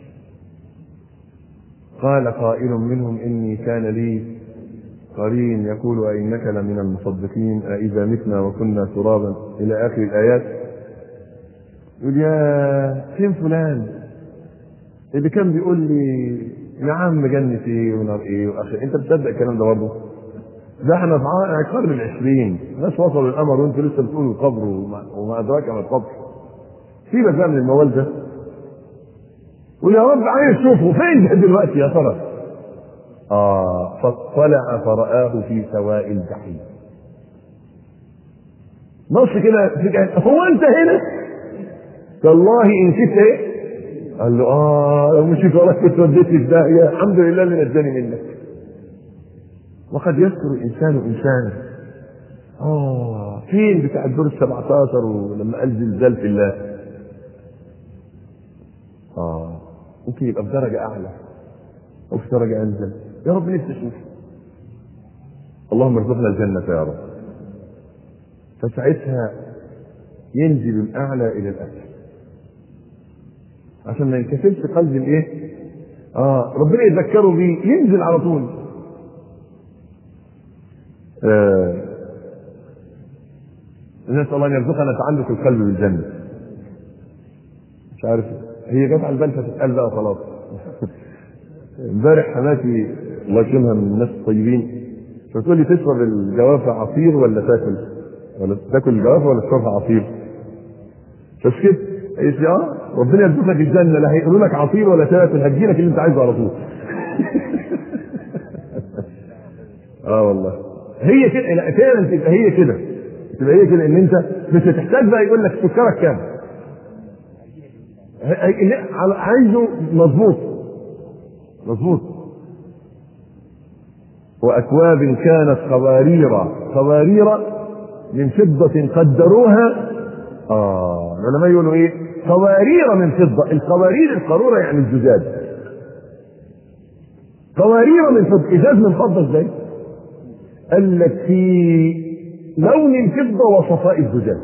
قال قائل منهم اني كان لي قرين يقول أئنك لمن المصدقين أإذا متنا وكنا ترابا إلى آخر الآيات يقول يا فين فلان اللي كان بيقول لي يا عم جنة ايه ونار ايه واخر انت بتصدق الكلام ده برضه ده احنا في ع- القرن العشرين ناس وصلوا القمر وانتوا لسه بتقولوا القبر وما, وما ادراك ما القبر سيبك بقى من الموال ده قول يا رب عايز اشوفه فين ده دلوقتي يا ترى اه فاطلع فرآه في سواء الجحيم نص كده في كده، هو انت هنا والله ان شئت ايه قال له اه لو مشيت وراك كنت وديتني في داهيه الحمد لله اللي نجاني منك وقد يذكر الانسان انسانا اه فين بتاع الدور ال 17 ولما قال زلزال في الله اه ممكن يبقى في درجه اعلى او في درجه انزل يا رب نفسي اشوف اللهم ارزقنا الجنه يا رب فساعتها ينزل الاعلى الى الاسفل عشان ما ينكسرش قلب الايه اه ربنا يذكره بيه ينزل على طول آه. نسال الله ان يرزقنا تعلق القلب بالجنه مش عارف هي جت على البال فتتقال بقى خلاص امبارح حماتي الله يكرمها من الناس الطيبين فبتقول لي تشرب الجوافه عصير ولا تاكل؟ ولا تاكل الجوافه ولا تشربها عصير؟ فسكت قالت لي اه ربنا يرزقك الجنه لا هيقولوا لك عصير ولا تاكل هتجي لك اللي انت عايزه على طول اه والله هي كده لا فعلا تبقى هي كده تبقى هي كده ان انت مش هتحتاج بقى يقول لك سكرك كام ه- ه- لا، على- عايزه مظبوط مظبوط واكواب كانت قوارير قوارير من فضة قدروها اه العلماء يقولوا ايه قوارير من فضة القوارير القارورة يعني الزجاج قوارير من فضة ازاز من فضة ازاي قال لك في لون الفضة وصفاء الزجاج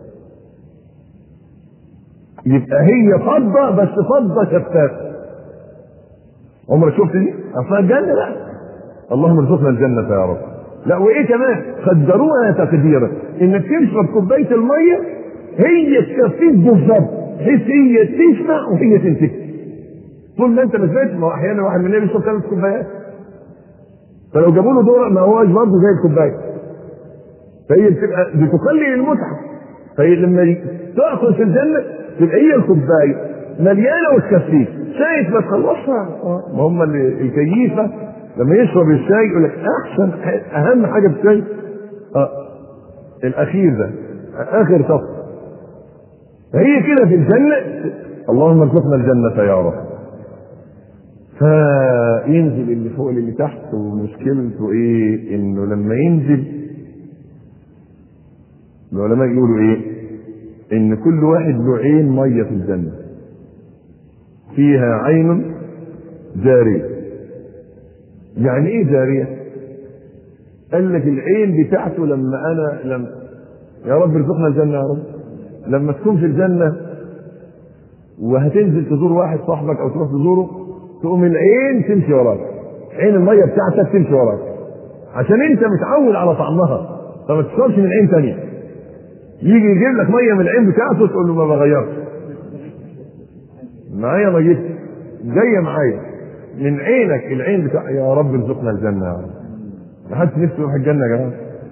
يبقى هي فضة بس فضة شفافة عمرك شفت دي؟ اصلا الجنة لا اللهم ارزقنا الجنة يا رب لا وايه كمان قدروها تقديرا انك تشرب كوباية المية هي تكفيك بالظبط بحيث هي تشبع وهي تنتهي طول ما انت ما شبعتش ما هو احيانا واحد مننا بيشرب ثلاث كوبايات فلو جابوا له دور ما هوش برضه زي الكوبايه فهي بتبقى بتقلل المتعه فهي لما تاخذ في الجنه تبقى هي الكوبايه مليانه وتكفيك شايف ما تخلصها آه، ما هم اللي الكيفه لما يشرب الشاي يقول لك احسن ح- اهم حاجه في الشاي اه الاخير ده اخر صف فهي كده في الجنه اللهم ارزقنا الجنه يا رب فينزل اللي فوق اللي تحت ومشكلته ايه انه لما ينزل العلماء يقولوا ايه ان كل واحد له عين ميه في الجنه فيها عين جاريه يعني ايه جاريه قال لك العين بتاعته لما انا لما يا رب ارزقنا الجنه يا رب لما تكون في الجنه وهتنزل تزور واحد صاحبك او تروح تزوره تقوم العين تمشي وراك عين الميه بتاعتك تمشي وراك عشان انت متعود على طعمها فما تشربش من عين تانية يجي يجيب لك ميه من العين بتاعته تقول له ما بغيرش معايا ما جيت جايه معايا من عينك العين بتاع يا رب ارزقنا الجنه يا رب ما حدش نفسه يروح الجنه يا جماعه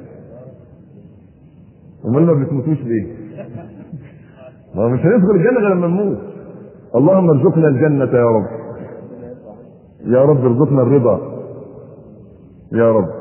امال ما بتموتوش ليه؟ ما هو مش هندخل الجنه غير لما نموت اللهم ارزقنا الجنه يا رب يا رب ارزقنا الرضا يا رب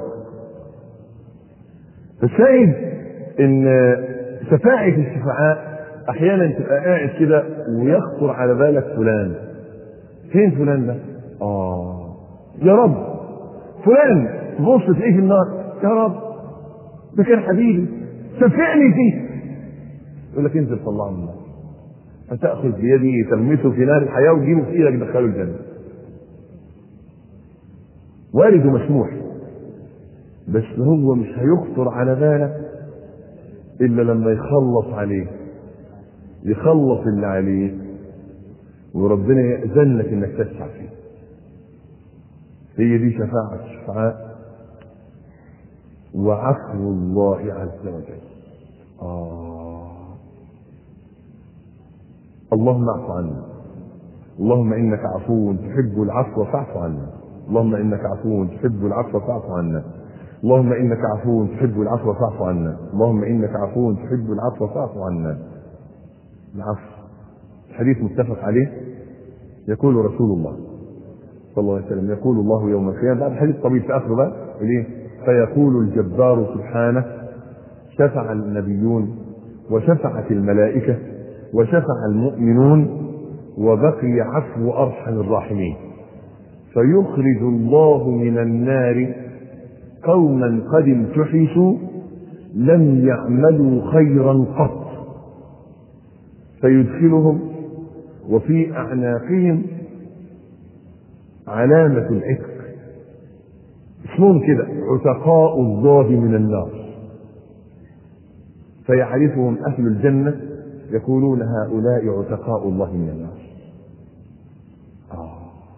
الشاهد ان شفاعة الشفعاء احيانا تبقى قاعد كده ويخطر على بالك فلان فين فلان ده؟ اه يا رب فلان تبص تلاقيه في النار يا رب ده كان حبيبي شفعني فيه يقول لك انزل طلعه من النار فتاخذ بيده تلمسه في نار الحياه وتجيبه في ايدك تدخله الجنه وارد ومسموح بس هو مش هيخطر على بالك الا لما يخلص عليه يخلص اللي عليه وربنا يأذن لك انك تشفع فيه هي دي شفاعة الشفعاء وعفو الله عز وجل آه اللهم اعف عنا اللهم انك عفو تحب العفو فاعف عنا اللهم انك عفو تحب العفو فاعف عنا اللهم انك عفو تحب العفو فاعف عنا اللهم انك عفو تحب العفو فاعف عنا العفو الحديث متفق عليه يقول رسول الله صلى الله عليه وسلم يقول الله يوم القيامه بعد حديث طويل في اخره بقى ليه؟ فيقول الجبار سبحانه شفع النبيون وشفعت الملائكه وشفع المؤمنون وبقي عفو ارحم الراحمين فيخرج الله من النار قوما قد امتحشوا لم يعملوا خيرا قط فيدخلهم وفي اعناقهم علامة العتق اسمهم كده عتقاء الله من النار فيعرفهم أهل الجنة يقولون هؤلاء عتقاء الله من النار آه.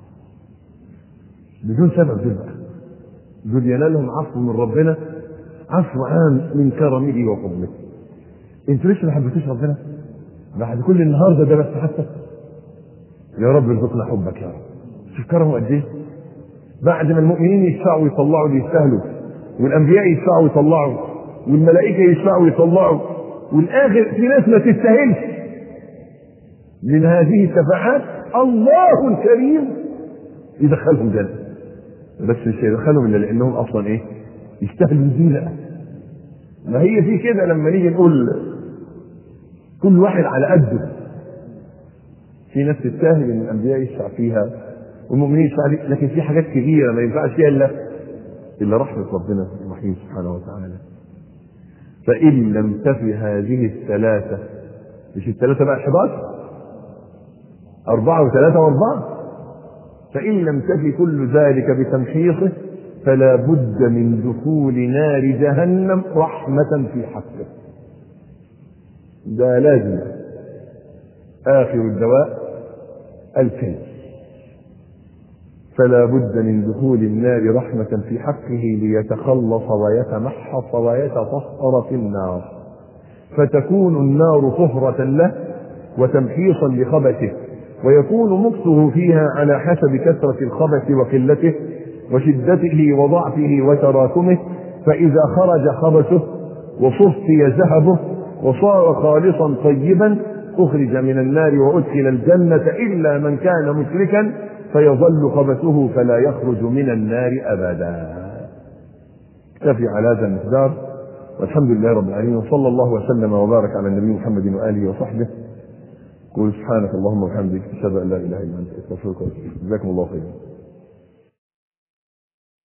بدون سبب دول بقى دول ينالهم عفو من ربنا عفو عام من كرمه وفضله انتوا لسه ما حبيتوش ربنا بعد كل النهارده ده بس حتى يا رب ارزقنا حبك يا رب شوف كرمه قد ايه بعد ما المؤمنين يشفعوا ويطلعوا اللي يستاهلوا والانبياء يشفعوا ويطلعوا والملائكه يشفعوا ويطلعوا والاخر في ناس ما تستاهلش من هذه الشفاعات الله الكريم يدخلهم جنه بس مش هيدخلهم الا لانهم اصلا ايه يستاهلوا زينه ما هي في كده لما نيجي نقول كل واحد على قده في ناس تستاهل ان الانبياء يشفع فيها والمؤمنين يشفع عليه لكن في حاجات كبيره ما ينفعش فيها الا الا رحمه ربنا الرحيم سبحانه وتعالى فان لم تفي هذه الثلاثه مش الثلاثه بقى 11 أربعة وثلاثة وأربعة فإن لم تفي كل ذلك بتمحيصه فلا بد من دخول نار جهنم رحمة في حقه ده لازم آخر الدواء الكذب فلا بد من دخول النار رحمة في حقه ليتخلص ويتمحص ويتطهر في النار فتكون النار طهرة له وتمحيصا لخبثه ويكون مكثه فيها على حسب كثرة الخبث وقلته وشدته وضعفه وتراكمه فإذا خرج خبثه وصفي ذهبه وصار خالصا طيبا أخرج من النار وأدخل الجنة إلا من كان مشركا فيظل خبثه فلا يخرج من النار أبدا اكتفي على هذا المقدار والحمد لله رب العالمين وصلى الله وسلم وبارك على النبي محمد وآله وصحبه قول سبحانك اللهم وبحمدك أشهد أن لا إله إلا أنت أستغفرك وأتوب إليك جزاكم الله خيرا